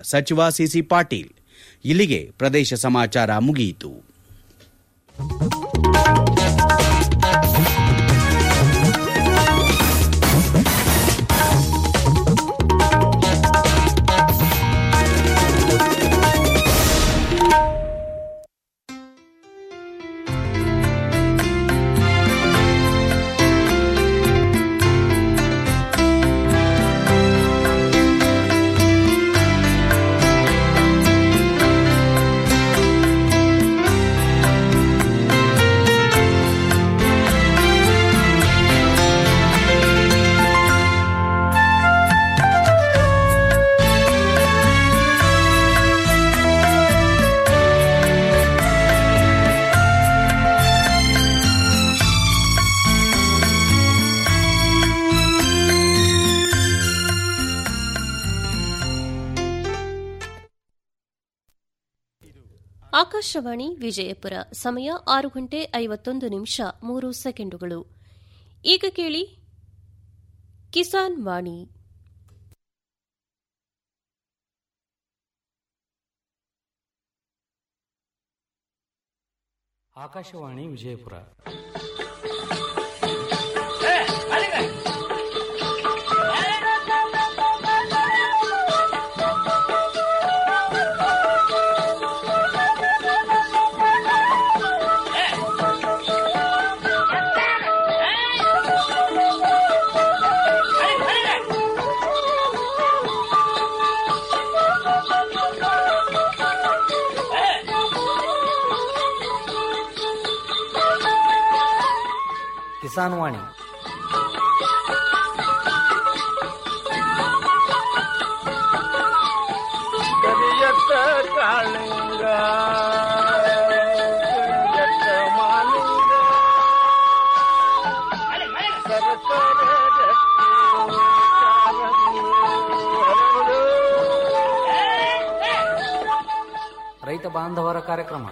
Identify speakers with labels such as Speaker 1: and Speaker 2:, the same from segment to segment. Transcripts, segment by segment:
Speaker 1: ಸಚಿವ ಸಿಸಿ ಪಾಟೀಲ್ ಇಲ್ಲಿಗೆ ಪ್ರದೇಶ ಸಮಾಚಾರ ಮುಗಿಯಿತು
Speaker 2: ಆಕಾಶವಾಣಿ ವಿಜಯಪುರ ಸಮಯ ಆರು ಗಂಟೆ ಐವತ್ತೊಂದು ನಿಮಿಷ ಮೂರು ಸೆಕೆಂಡುಗಳು ಈಗ ಕೇಳಿ ಕಿಸಾನ್ ವಾಣಿ
Speaker 3: ಆಕಾಶವಾಣಿ ವಿಜಯಪುರ ಕಿಸಾನ್ ವಾಣಿ
Speaker 4: ಕರಿಯತ್ತ ಕಾಳಿಂಗ ಕರಿಯತ್ತ ಮಾಲಿಂಗ ಸರಸರ ಗಟ್ಟಿ ಕಾಲಂಗಿ ಹರಡು.
Speaker 3: ರೈತ ಬಾಂಧವರ ಕಾರ್ಯಕ್ರಮ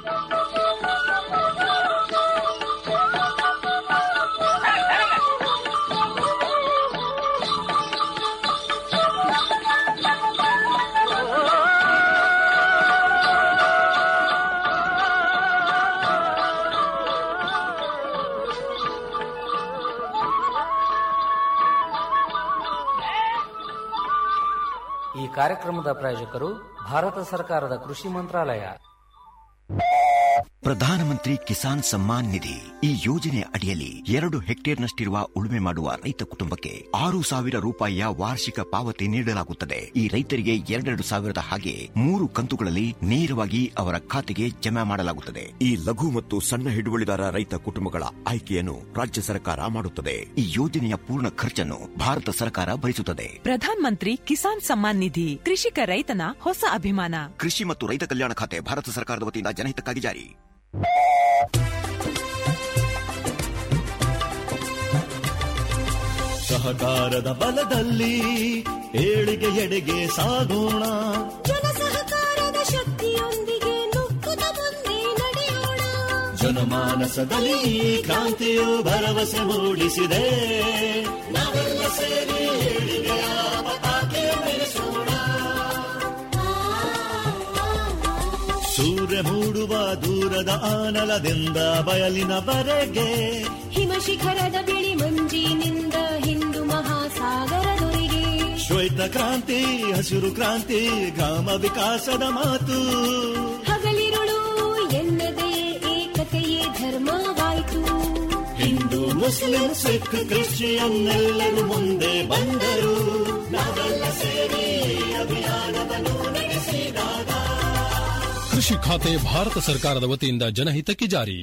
Speaker 3: ಈ ಕಾರ್ಯಕ್ರಮದ ಪ್ರಾಯೋಜಕರು ಭಾರತ ಸರ್ಕಾರದ ಕೃಷಿ ಮಂತ್ರಾಲಯ
Speaker 5: ಪ್ರಧಾನಮಂತ್ರಿ ಕಿಸಾನ್ ಸಮ್ಮಾನ್ ನಿಧಿ ಈ ಯೋಜನೆಯ ಅಡಿಯಲ್ಲಿ ಎರಡು ಹೆಕ್ಟೇರ್ನಷ್ಟಿರುವ ಉಳುಮೆ ಮಾಡುವ ರೈತ ಕುಟುಂಬಕ್ಕೆ ಆರು ಸಾವಿರ ರೂಪಾಯಿಯ ವಾರ್ಷಿಕ ಪಾವತಿ ನೀಡಲಾಗುತ್ತದೆ ಈ ರೈತರಿಗೆ ಎರಡೆರಡು ಸಾವಿರದ ಹಾಗೆ ಮೂರು ಕಂತುಗಳಲ್ಲಿ ನೇರವಾಗಿ ಅವರ ಖಾತೆಗೆ ಜಮಾ ಮಾಡಲಾಗುತ್ತದೆ ಈ ಲಘು ಮತ್ತು ಸಣ್ಣ ಹಿಡುವಳಿದಾರ ರೈತ ಕುಟುಂಬಗಳ ಆಯ್ಕೆಯನ್ನು ರಾಜ್ಯ ಸರ್ಕಾರ ಮಾಡುತ್ತದೆ ಈ ಯೋಜನೆಯ ಪೂರ್ಣ ಖರ್ಚನ್ನು ಭಾರತ ಸರ್ಕಾರ ಭರಿಸುತ್ತದೆ
Speaker 6: ಪ್ರಧಾನ್ ಮಂತ್ರಿ ಕಿಸಾನ್ ಸಮ್ಮಾನ್ ನಿಧಿ ಕೃಷಿಕ ರೈತನ ಹೊಸ ಅಭಿಮಾನ
Speaker 5: ಕೃಷಿ ಮತ್ತು ರೈತ ಕಲ್ಯಾಣ ಖಾತೆ ಭಾರತ ಸರ್ಕಾರದ ವತಿಯಿಂದ ಜನಹಿತಕ್ಕಾಗಿ ಜಾರಿ
Speaker 7: ಸಹಕಾರದ ಬಲದಲ್ಲಿ ಏಳಿಗೆ ಎಡೆಗೆ ಸಾಗೋಣ
Speaker 8: ಜನ ಸಹಕಾರದ ಶಕ್ತಿಯೊಂದಿಗೆ ನುಗ್ಗುತ್ತ ಮುಂದೆ ನಡೆಯೋಣ
Speaker 7: ಜನಮಾನಸದಲ್ಲಿ ಈ ಕ್ರಾಂತಿಯು ಭರವಸೆ ಮೂಡಿಸಿದೆ ನಾವೆಲ್ಲ ಸೇರಿ ಏಳಿಗೆಯ ಪತಾಕೆ ಬೆಳೆಸೋಣ ಸೂರ್ಯ ಮೂಡುವ ದೂರದ ಆನಲದಿಂದ ಬಯಲಿನವರೆಗೆ
Speaker 8: ಹಿಮ ಶಿಖರದ ಬಿಳಿ ಮಂಜಿನಿಂದ ಹಿಂದೂ ಮಹಾಸಾಗರದೊರೆಗೆ
Speaker 7: ಶ್ವೇತ ಕ್ರಾಂತಿ ಹಸಿರು ಕ್ರಾಂತಿ ಗ್ರಾಮ ವಿಕಾಸದ ಮಾತು
Speaker 8: ಹಗಲಿರುಳು ಎನ್ನದೇ ಏಕತೆಯೇ ಧರ್ಮವಾಯಿತು
Speaker 7: ಹಿಂದೂ ಮುಸ್ಲಿಂ ಸಿಖ್ ಕ್ರಿಶ್ಚಿಯನ್ ಎಲ್ಲರೂ ಮುಂದೆ ಬಂದರು ನಾವೆಲ್ಲ ಸೇರಿ ಅಭಿಯಾನವನ್ನು ನಡೆಸಿದಾಗ
Speaker 9: ಕೃಷಿ ಖಾತೆ ಭಾರತ ಸರ್ಕಾರದ ವತಿಯಿಂದ ಜನಹಿತಕ್ಕೆ ಜಾರಿ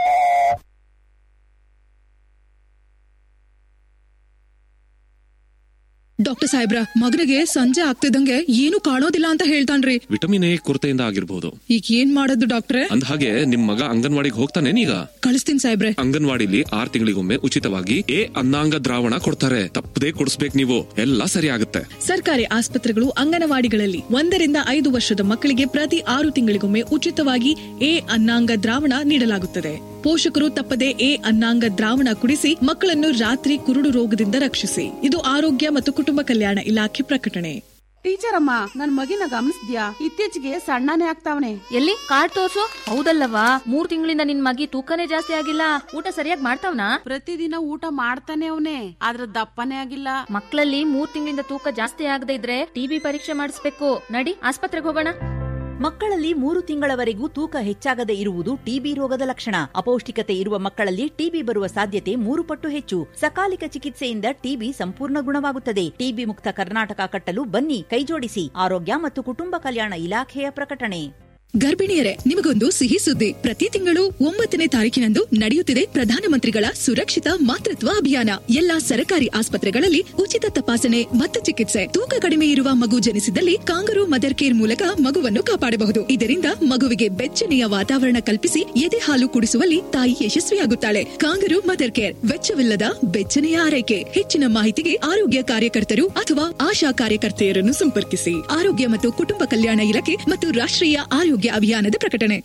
Speaker 10: ಡಾಕ್ಟರ್ ಸಾಹೇಬ್ರ ಮಗನಿಗೆ ಸಂಜೆ ಆಗ್ತಿದ್ದಂಗೆ ಏನು ಕಾಣೋದಿಲ್ಲ ಅಂತ ಹೇಳ್ತಾನ್ರಿ
Speaker 11: ವಿಟಮಿನ್ ಎ ಕೊರತೆಯಿಂದ ಆಗಿರ್ಬೋದು
Speaker 10: ಈಗ ಏನ್ ಮಾಡೋದು ಡಾಕ್ಟ್ರೆ
Speaker 11: ಅಂದ ಹಾಗೆ ನಿಮ್ ಮಗ ಅಂಗನವಾಡಿಗೆ ಹೋಗ್ತಾನೇನೀಗ
Speaker 10: ಕಳಿಸ್ತೀನಿ ಸಾಹೇಬ್ರೆ
Speaker 11: ಅಂಗನವಾಡಿಲಿ ಆರ್ ತಿಂಗಳಿಗೊಮ್ಮೆ ಉಚಿತವಾಗಿ ಎ ಅನ್ನಾಂಗ ದ್ರಾವಣ ಕೊಡ್ತಾರೆ ತಪ್ಪದೇ ಕೊಡಿಸ್ಬೇಕು ನೀವು ಎಲ್ಲ ಸರಿ ಆಗುತ್ತೆ
Speaker 10: ಸರ್ಕಾರಿ ಆಸ್ಪತ್ರೆಗಳು ಅಂಗನವಾಡಿಗಳಲ್ಲಿ ಒಂದರಿಂದ ಐದು ವರ್ಷದ ಮಕ್ಕಳಿಗೆ ಪ್ರತಿ ಆರು ತಿಂಗಳಿಗೊಮ್ಮೆ ಉಚಿತವಾಗಿ ಎ ಅನ್ನಾಂಗ ದ್ರಾವಣ ನೀಡಲಾಗುತ್ತದೆ ಪೋಷಕರು ತಪ್ಪದೆ ಎ ಅನ್ನಾಂಗ ದ್ರಾವಣ ಕುಡಿಸಿ ಮಕ್ಕಳನ್ನು ರಾತ್ರಿ ಕುರುಡು ರೋಗದಿಂದ ರಕ್ಷಿಸಿ ಇದು ಆರೋಗ್ಯ ಮತ್ತು ಕುಟುಂಬ ಕಲ್ಯಾಣ ಇಲಾಖೆ ಪ್ರಕಟಣೆ
Speaker 12: ಟೀಚರ್ ಅಮ್ಮ ನನ್ ಮಗಿನ ಗಮನಿಸ್ದ್ಯಾ ಇತ್ತೀಚೆಗೆ ಸಣ್ಣನೇ ಆಗ್ತಾವನೆ
Speaker 13: ಎಲ್ಲಿ ಕಾರ್ಡ್ ತೋರ್ಸು ಹೌದಲ್ಲವಾ ಮೂರ್ ತಿಂಗಳಿಂದ ನಿನ್ ಮಗಿ ತೂಕನೇ ಜಾಸ್ತಿ ಆಗಿಲ್ಲ ಊಟ ಸರಿಯಾಗಿ ಮಾಡ್ತಾವ್ನಾ
Speaker 12: ಪ್ರತಿದಿನ ಊಟ ಮಾಡ್ತಾನೆ ಅವನೇ ಆದ್ರ ದಪ್ಪನೇ ಆಗಿಲ್ಲ
Speaker 13: ಮಕ್ಕಳಲ್ಲಿ ಮೂರ್ ತಿಂಗಳಿಂದ ತೂಕ ಜಾಸ್ತಿ ಆಗದೆ ಇದ್ರೆ ಟಿಬಿ ಪರೀಕ್ಷೆ ಮಾಡಿಸ್ಬೇಕು ನಡಿ ಆಸ್ಪತ್ರೆಗೆ ಹೋಗೋಣ
Speaker 14: ಮಕ್ಕಳಲ್ಲಿ ಮೂರು ತಿಂಗಳವರೆಗೂ ತೂಕ ಹೆಚ್ಚಾಗದೆ ಇರುವುದು ಟಿಬಿ ರೋಗದ ಲಕ್ಷಣ ಅಪೌಷ್ಟಿಕತೆ ಇರುವ ಮಕ್ಕಳಲ್ಲಿ ಟಿಬಿ ಬರುವ ಸಾಧ್ಯತೆ ಮೂರು ಪಟ್ಟು ಹೆಚ್ಚು ಸಕಾಲಿಕ ಚಿಕಿತ್ಸೆಯಿಂದ ಟಿಬಿ ಸಂಪೂರ್ಣ ಗುಣವಾಗುತ್ತದೆ ಟಿಬಿ ಮುಕ್ತ ಕರ್ನಾಟಕ ಕಟ್ಟಲು ಬನ್ನಿ ಕೈಜೋಡಿಸಿ ಆರೋಗ್ಯ ಮತ್ತು ಕುಟುಂಬ ಕಲ್ಯಾಣ ಇಲಾಖೆಯ ಪ್ರಕಟಣೆ
Speaker 10: ಗರ್ಭಿಣಿಯರೇ ನಿಮಗೊಂದು ಸಿಹಿ ಸುದ್ದಿ ಪ್ರತಿ ತಿಂಗಳು ಒಂಬತ್ತನೇ ತಾರೀಕಿನಂದು ನಡೆಯುತ್ತಿದೆ ಪ್ರಧಾನಮಂತ್ರಿಗಳ ಸುರಕ್ಷಿತ ಮಾತೃತ್ವ ಅಭಿಯಾನ ಎಲ್ಲಾ ಸರ್ಕಾರಿ ಆಸ್ಪತ್ರೆಗಳಲ್ಲಿ ಉಚಿತ ತಪಾಸಣೆ ಮತ್ತು ಚಿಕಿತ್ಸೆ ತೂಕ ಕಡಿಮೆ ಇರುವ ಮಗು ಜನಿಸಿದಲ್ಲಿ ಕಾಂಗರು ಮದರ್ ಕೇರ್ ಮೂಲಕ ಮಗುವನ್ನು ಕಾಪಾಡಬಹುದು ಇದರಿಂದ ಮಗುವಿಗೆ ಬೆಚ್ಚನೆಯ ವಾತಾವರಣ ಕಲ್ಪಿಸಿ ಎದೆ ಹಾಲು ಕುಡಿಸುವಲ್ಲಿ ತಾಯಿ ಯಶಸ್ವಿಯಾಗುತ್ತಾಳೆ ಕಾಂಗರು ಮದರ್ ಕೇರ್ ವೆಚ್ಚವಿಲ್ಲದ ಬೆಚ್ಚನೆಯ ಆರೈಕೆ ಹೆಚ್ಚಿನ ಮಾಹಿತಿಗೆ ಆರೋಗ್ಯ ಕಾರ್ಯಕರ್ತರು ಅಥವಾ ಆಶಾ ಕಾರ್ಯಕರ್ತೆಯರನ್ನು ಸಂಪರ್ಕಿಸಿ ಆರೋಗ್ಯ ಮತ್ತು ಕುಟುಂಬ ಕಲ್ಯಾಣ ಇಲಾಖೆ ಮತ್ತು ರಾಷ್ಟ್ರೀಯ ಆರೋಗ್ಯ ಅಭಿಯಾನದ ಪ್ರಕಟಣೆ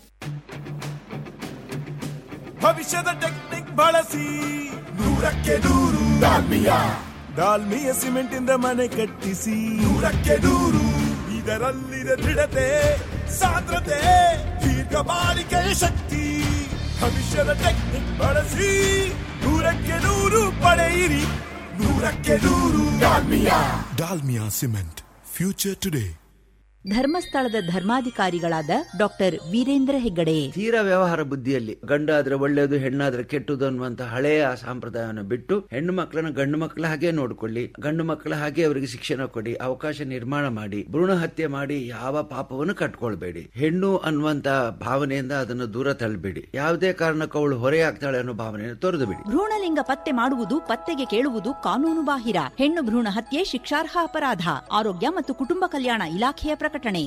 Speaker 15: ಭವಿಷ್ಯದ ಟೆಕ್ನಿಕ್ ಬಳಸಿ ನೂರಕ್ಕೆ ನೂರು ಡಾಲ್ಮಿಯ ಡಾಲ್ಮಿಯ ಸಿಮೆಂಟ್ ಇಂದ ಮನೆ ಕಟ್ಟಿಸಿ ನೂರಕ್ಕೆ ನೂರು ಇದರಲ್ಲಿದೆ ದೃಢತೆ ಸಾಂದ್ರತೆ ದೀರ್ಘ ಬಾಳಿಕೆಯ ಶಕ್ತಿ ಭವಿಷ್ಯದ ಟೆಕ್ನಿಕ್ ಬಳಸಿ ನೂರಕ್ಕೆ ನೂರು ಪಡೆಯಿರಿ ನೂರಕ್ಕೆ ನೂರು Dalmia Dalmia cement future today
Speaker 14: ಧರ್ಮಸ್ಥಳದ ಧರ್ಮಾಧಿಕಾರಿಗಳಾದ ಡಾಕ್ಟರ್ ವೀರೇಂದ್ರ ಹೆಗ್ಗಡೆ
Speaker 16: ತೀರಾ ವ್ಯವಹಾರ ಬುದ್ಧಿಯಲ್ಲಿ ಗಂಡಾದ್ರೆ ಒಳ್ಳೆಯದು ಹೆಣ್ಣಾದ್ರೆ ಕೆಟ್ಟದು ಅನ್ನುವಂತ ಹಳೆಯ ಸಂಪ್ರದಾಯವನ್ನು ಬಿಟ್ಟು ಹೆಣ್ಣು ಮಕ್ಕಳನ್ನ ಗಂಡು ಮಕ್ಕಳ ಹಾಗೆ ನೋಡ್ಕೊಳ್ಳಿ ಗಂಡು ಮಕ್ಕಳ ಹಾಗೆ ಅವರಿಗೆ ಶಿಕ್ಷಣ ಕೊಡಿ ಅವಕಾಶ ನಿರ್ಮಾಣ ಮಾಡಿ ಭ್ರೂಣ ಹತ್ಯೆ ಮಾಡಿ ಯಾವ ಪಾಪವನ್ನು ಕಟ್ಕೊಳ್ಬೇಡಿ ಹೆಣ್ಣು ಅನ್ನುವಂತ ಭಾವನೆಯಿಂದ ಅದನ್ನು ದೂರ ತಳ್ಳಬೇಡಿ ಯಾವುದೇ ಕಾರಣಕ್ಕೂ ಅವಳು ಹೊರೆಯಾಗ್ತಾಳೆ ಅನ್ನೋ ಭಾವನೆಯನ್ನು ತೊರೆದು ಬಿಡಿ
Speaker 14: ಭ್ರೂಣಲಿಂಗ ಪತ್ತೆ ಮಾಡುವುದು ಪತ್ತೆಗೆ ಕೇಳುವುದು ಕಾನೂನು ಬಾಹಿರ ಹೆಣ್ಣು ಭ್ರೂಣ ಹತ್ಯೆ ಶಿಕ್ಷಾರ್ಹ ಅಪರಾಧ ಆರೋಗ್ಯ ಮತ್ತು ಕುಟುಂಬ ಕಲ್ಯಾಣ ಇಲಾಖೆಯ ಪ್ರಕಟಣೆ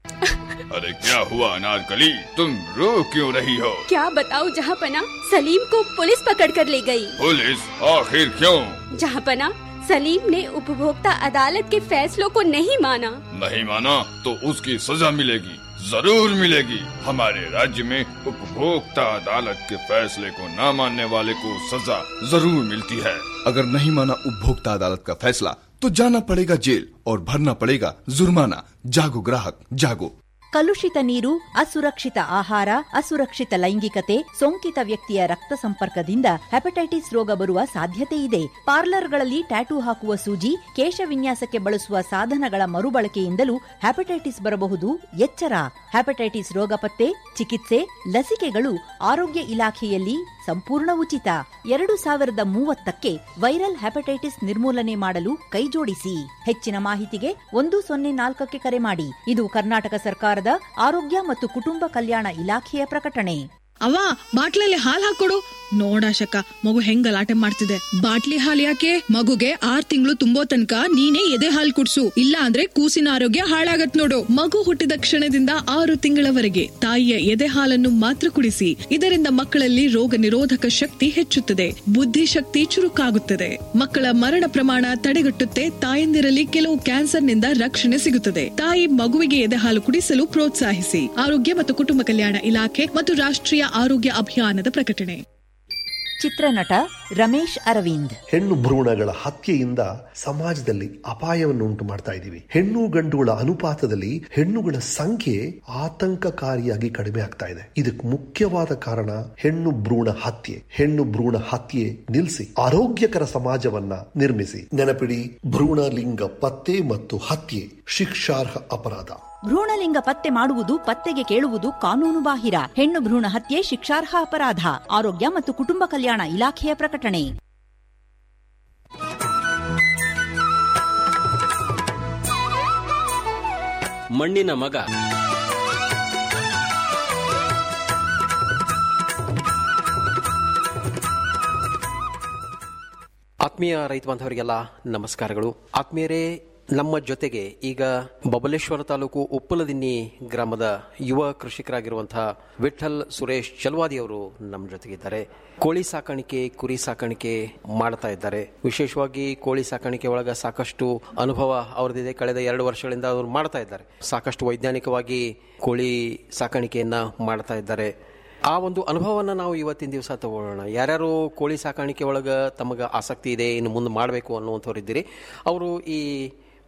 Speaker 17: अरे क्या हुआ अनारकली तुम रो क्यों रही हो
Speaker 18: क्या बताओ जहाँपना सलीम को पुलिस पकड़ कर ले गई।
Speaker 17: पुलिस आखिर क्यों
Speaker 18: जहाँपना सलीम ने उपभोक्ता अदालत के फैसलों को नहीं माना
Speaker 17: नहीं माना तो उसकी सजा मिलेगी जरूर मिलेगी हमारे राज्य में उपभोक्ता अदालत के फैसले को न मानने वाले को सजा जरूर मिलती है
Speaker 19: अगर नहीं माना उपभोक्ता अदालत का फैसला तो जाना पड़ेगा जेल और भरना पड़ेगा जुर्माना जागो ग्राहक जागो
Speaker 14: ಕಲುಷಿತ ನೀರು ಅಸುರಕ್ಷಿತ ಆಹಾರ ಅಸುರಕ್ಷಿತ ಲೈಂಗಿಕತೆ ಸೋಂಕಿತ ವ್ಯಕ್ತಿಯ ರಕ್ತ ಸಂಪರ್ಕದಿಂದ ಹೆಪಟೈಟಿಸ್ ರೋಗ ಬರುವ ಸಾಧ್ಯತೆ ಇದೆ ಪಾರ್ಲರ್ಗಳಲ್ಲಿ ಟ್ಯಾಟೂ ಹಾಕುವ ಸೂಜಿ ಕೇಶ ವಿನ್ಯಾಸಕ್ಕೆ ಬಳಸುವ ಸಾಧನಗಳ ಮರುಬಳಕೆಯಿಂದಲೂ ಹೆಪಟೈಟಿಸ್ ಬರಬಹುದು ಎಚ್ಚರ ಹೆಪಟೈಟಿಸ್ ರೋಗ ಪತ್ತೆ ಚಿಕಿತ್ಸೆ ಲಸಿಕೆಗಳು ಆರೋಗ್ಯ ಇಲಾಖೆಯಲ್ಲಿ ಸಂಪೂರ್ಣ ಉಚಿತ ಎರಡು ಸಾವಿರದ ಮೂವತ್ತಕ್ಕೆ ವೈರಲ್ ಹೆಪಟೈಟಿಸ್ ನಿರ್ಮೂಲನೆ ಮಾಡಲು ಕೈಜೋಡಿಸಿ ಹೆಚ್ಚಿನ ಮಾಹಿತಿಗೆ ಒಂದು ಸೊನ್ನೆ ನಾಲ್ಕಕ್ಕೆ ಕರೆ ಮಾಡಿ ಇದು ಕರ್ನಾಟಕ ಸರ್ಕಾರದ ಆರೋಗ್ಯ ಮತ್ತು ಕುಟುಂಬ ಕಲ್ಯಾಣ ಇಲಾಖೆಯ ಪ್ರಕಟಣೆ
Speaker 10: ಅವ ಬಾಟ್ಲಲ್ಲಿ ಹಾಲ್ ಹಾಕೊಡು ನೋಡಾಶಕ ಮಗು ಹೆಂಗ್ ಗಲಾಟೆ ಮಾಡ್ತಿದೆ ಬಾಟ್ಲಿ ಹಾಲ್ ಯಾಕೆ ಮಗುಗೆ ಆರ್ ತಿಂಗಳು ತುಂಬೋ ತನಕ ನೀನೇ ಎದೆ ಹಾಲ್ ಕುಡ್ಸು ಇಲ್ಲ ಅಂದ್ರೆ ಕೂಸಿನ ಆರೋಗ್ಯ ಹಾಳಾಗತ್ ನೋಡು ಮಗು ಹುಟ್ಟಿದ ಕ್ಷಣದಿಂದ ಆರು ತಿಂಗಳವರೆಗೆ ತಾಯಿಯ ಎದೆ ಹಾಲನ್ನು ಮಾತ್ರ ಕುಡಿಸಿ ಇದರಿಂದ ಮಕ್ಕಳಲ್ಲಿ ರೋಗ ನಿರೋಧಕ ಶಕ್ತಿ ಹೆಚ್ಚುತ್ತದೆ ಬುದ್ಧಿಶಕ್ತಿ ಚುರುಕಾಗುತ್ತದೆ ಮಕ್ಕಳ ಮರಣ ಪ್ರಮಾಣ ತಡೆಗಟ್ಟುತ್ತೆ ತಾಯಂದಿರಲ್ಲಿ ಕೆಲವು ಕ್ಯಾನ್ಸರ್ನಿಂದ ರಕ್ಷಣೆ ಸಿಗುತ್ತದೆ ತಾಯಿ ಮಗುವಿಗೆ ಎದೆ ಹಾಲು ಕುಡಿಸಲು ಪ್ರೋತ್ಸಾಹಿಸಿ ಆರೋಗ್ಯ ಮತ್ತು ಕುಟುಂಬ ಕಲ್ಯಾಣ ಇಲಾಖೆ ಮತ್ತು ರಾಷ್ಟ್ರೀಯ ಆರೋಗ್ಯ ಅಭಿಯಾನದ ಪ್ರಕಟಣೆ
Speaker 14: ಚಿತ್ರನಟ ರಮೇಶ್ ಅರವಿಂದ್
Speaker 20: ಹೆಣ್ಣು ಭ್ರೂಣಗಳ ಹತ್ಯೆಯಿಂದ ಸಮಾಜದಲ್ಲಿ ಅಪಾಯವನ್ನು ಉಂಟು ಮಾಡ್ತಾ ಇದ್ದೀವಿ ಹೆಣ್ಣು ಗಂಡುಗಳ ಅನುಪಾತದಲ್ಲಿ ಹೆಣ್ಣುಗಳ ಸಂಖ್ಯೆ ಆತಂಕಕಾರಿಯಾಗಿ ಕಡಿಮೆ ಆಗ್ತಾ ಇದೆ ಇದಕ್ಕೆ ಮುಖ್ಯವಾದ ಕಾರಣ ಹೆಣ್ಣು ಭ್ರೂಣ ಹತ್ಯೆ ಹೆಣ್ಣು ಭ್ರೂಣ ಹತ್ಯೆ ನಿಲ್ಲಿಸಿ ಆರೋಗ್ಯಕರ ಸಮಾಜವನ್ನ ನಿರ್ಮಿಸಿ ನೆನಪಿಡಿ ಭ್ರೂಣ ಲಿಂಗ ಪತ್ತೆ ಮತ್ತು ಹತ್ಯೆ ಶಿಕ್ಷಾರ್ಹ ಅಪರಾಧ
Speaker 14: ಭ್ರೂಣಲಿಂಗ ಪತ್ತೆ ಮಾಡುವುದು ಪತ್ತೆಗೆ ಕೇಳುವುದು ಕಾನೂನು ಬಾಹಿರ ಹೆಣ್ಣು ಭ್ರೂಣ ಹತ್ಯೆ ಶಿಕ್ಷಾರ್ಹ ಅಪರಾಧ ಆರೋಗ್ಯ ಮತ್ತು ಕುಟುಂಬ ಕಲ್ಯಾಣ ಇಲಾಖೆಯ ಪ್ರಕಟಣೆ
Speaker 21: ಮಣ್ಣಿನ ಮಗ ಆತ್ಮೀಯ ರೈತ ಬಾಂಧವರಿಗೆಲ್ಲ ನಮಸ್ಕಾರಗಳು ಆತ್ಮೀಯರೇ ನಮ್ಮ ಜೊತೆಗೆ ಈಗ ಬಬಲೇಶ್ವರ ತಾಲೂಕು ಉಪ್ಪಲದಿನ್ನಿ ಗ್ರಾಮದ ಯುವ ಕೃಷಿಕರಾಗಿರುವಂತಹ ವಿಠಲ್ ಸುರೇಶ್ ಚಲ್ವಾದಿ ಅವರು ನಮ್ಮ ಜೊತೆಗಿದ್ದಾರೆ ಕೋಳಿ ಸಾಕಾಣಿಕೆ ಕುರಿ ಸಾಕಾಣಿಕೆ ಮಾಡ್ತಾ ಇದ್ದಾರೆ ವಿಶೇಷವಾಗಿ ಕೋಳಿ ಸಾಕಾಣಿಕೆ ಒಳಗ ಸಾಕಷ್ಟು ಅನುಭವ ಅವ್ರದ್ದಿದೆ ಕಳೆದ ಎರಡು ವರ್ಷಗಳಿಂದ ಅವರು ಮಾಡ್ತಾ ಇದ್ದಾರೆ ಸಾಕಷ್ಟು ವೈಜ್ಞಾನಿಕವಾಗಿ ಕೋಳಿ ಸಾಕಾಣಿಕೆಯನ್ನ ಮಾಡ್ತಾ ಇದ್ದಾರೆ ಆ ಒಂದು ಅನುಭವವನ್ನು ನಾವು ಇವತ್ತಿನ ದಿವಸ ತಗೊಳ್ಳೋಣ ಯಾರ್ಯಾರು ಕೋಳಿ ಸಾಕಾಣಿಕೆ ಒಳಗೆ ತಮಗೆ ಆಸಕ್ತಿ ಇದೆ ಇನ್ನು ಮುಂದೆ ಮಾಡಬೇಕು ಅನ್ನುವಂಥವ್ರು ಇದ್ದೀರಿ ಅವರು ಈ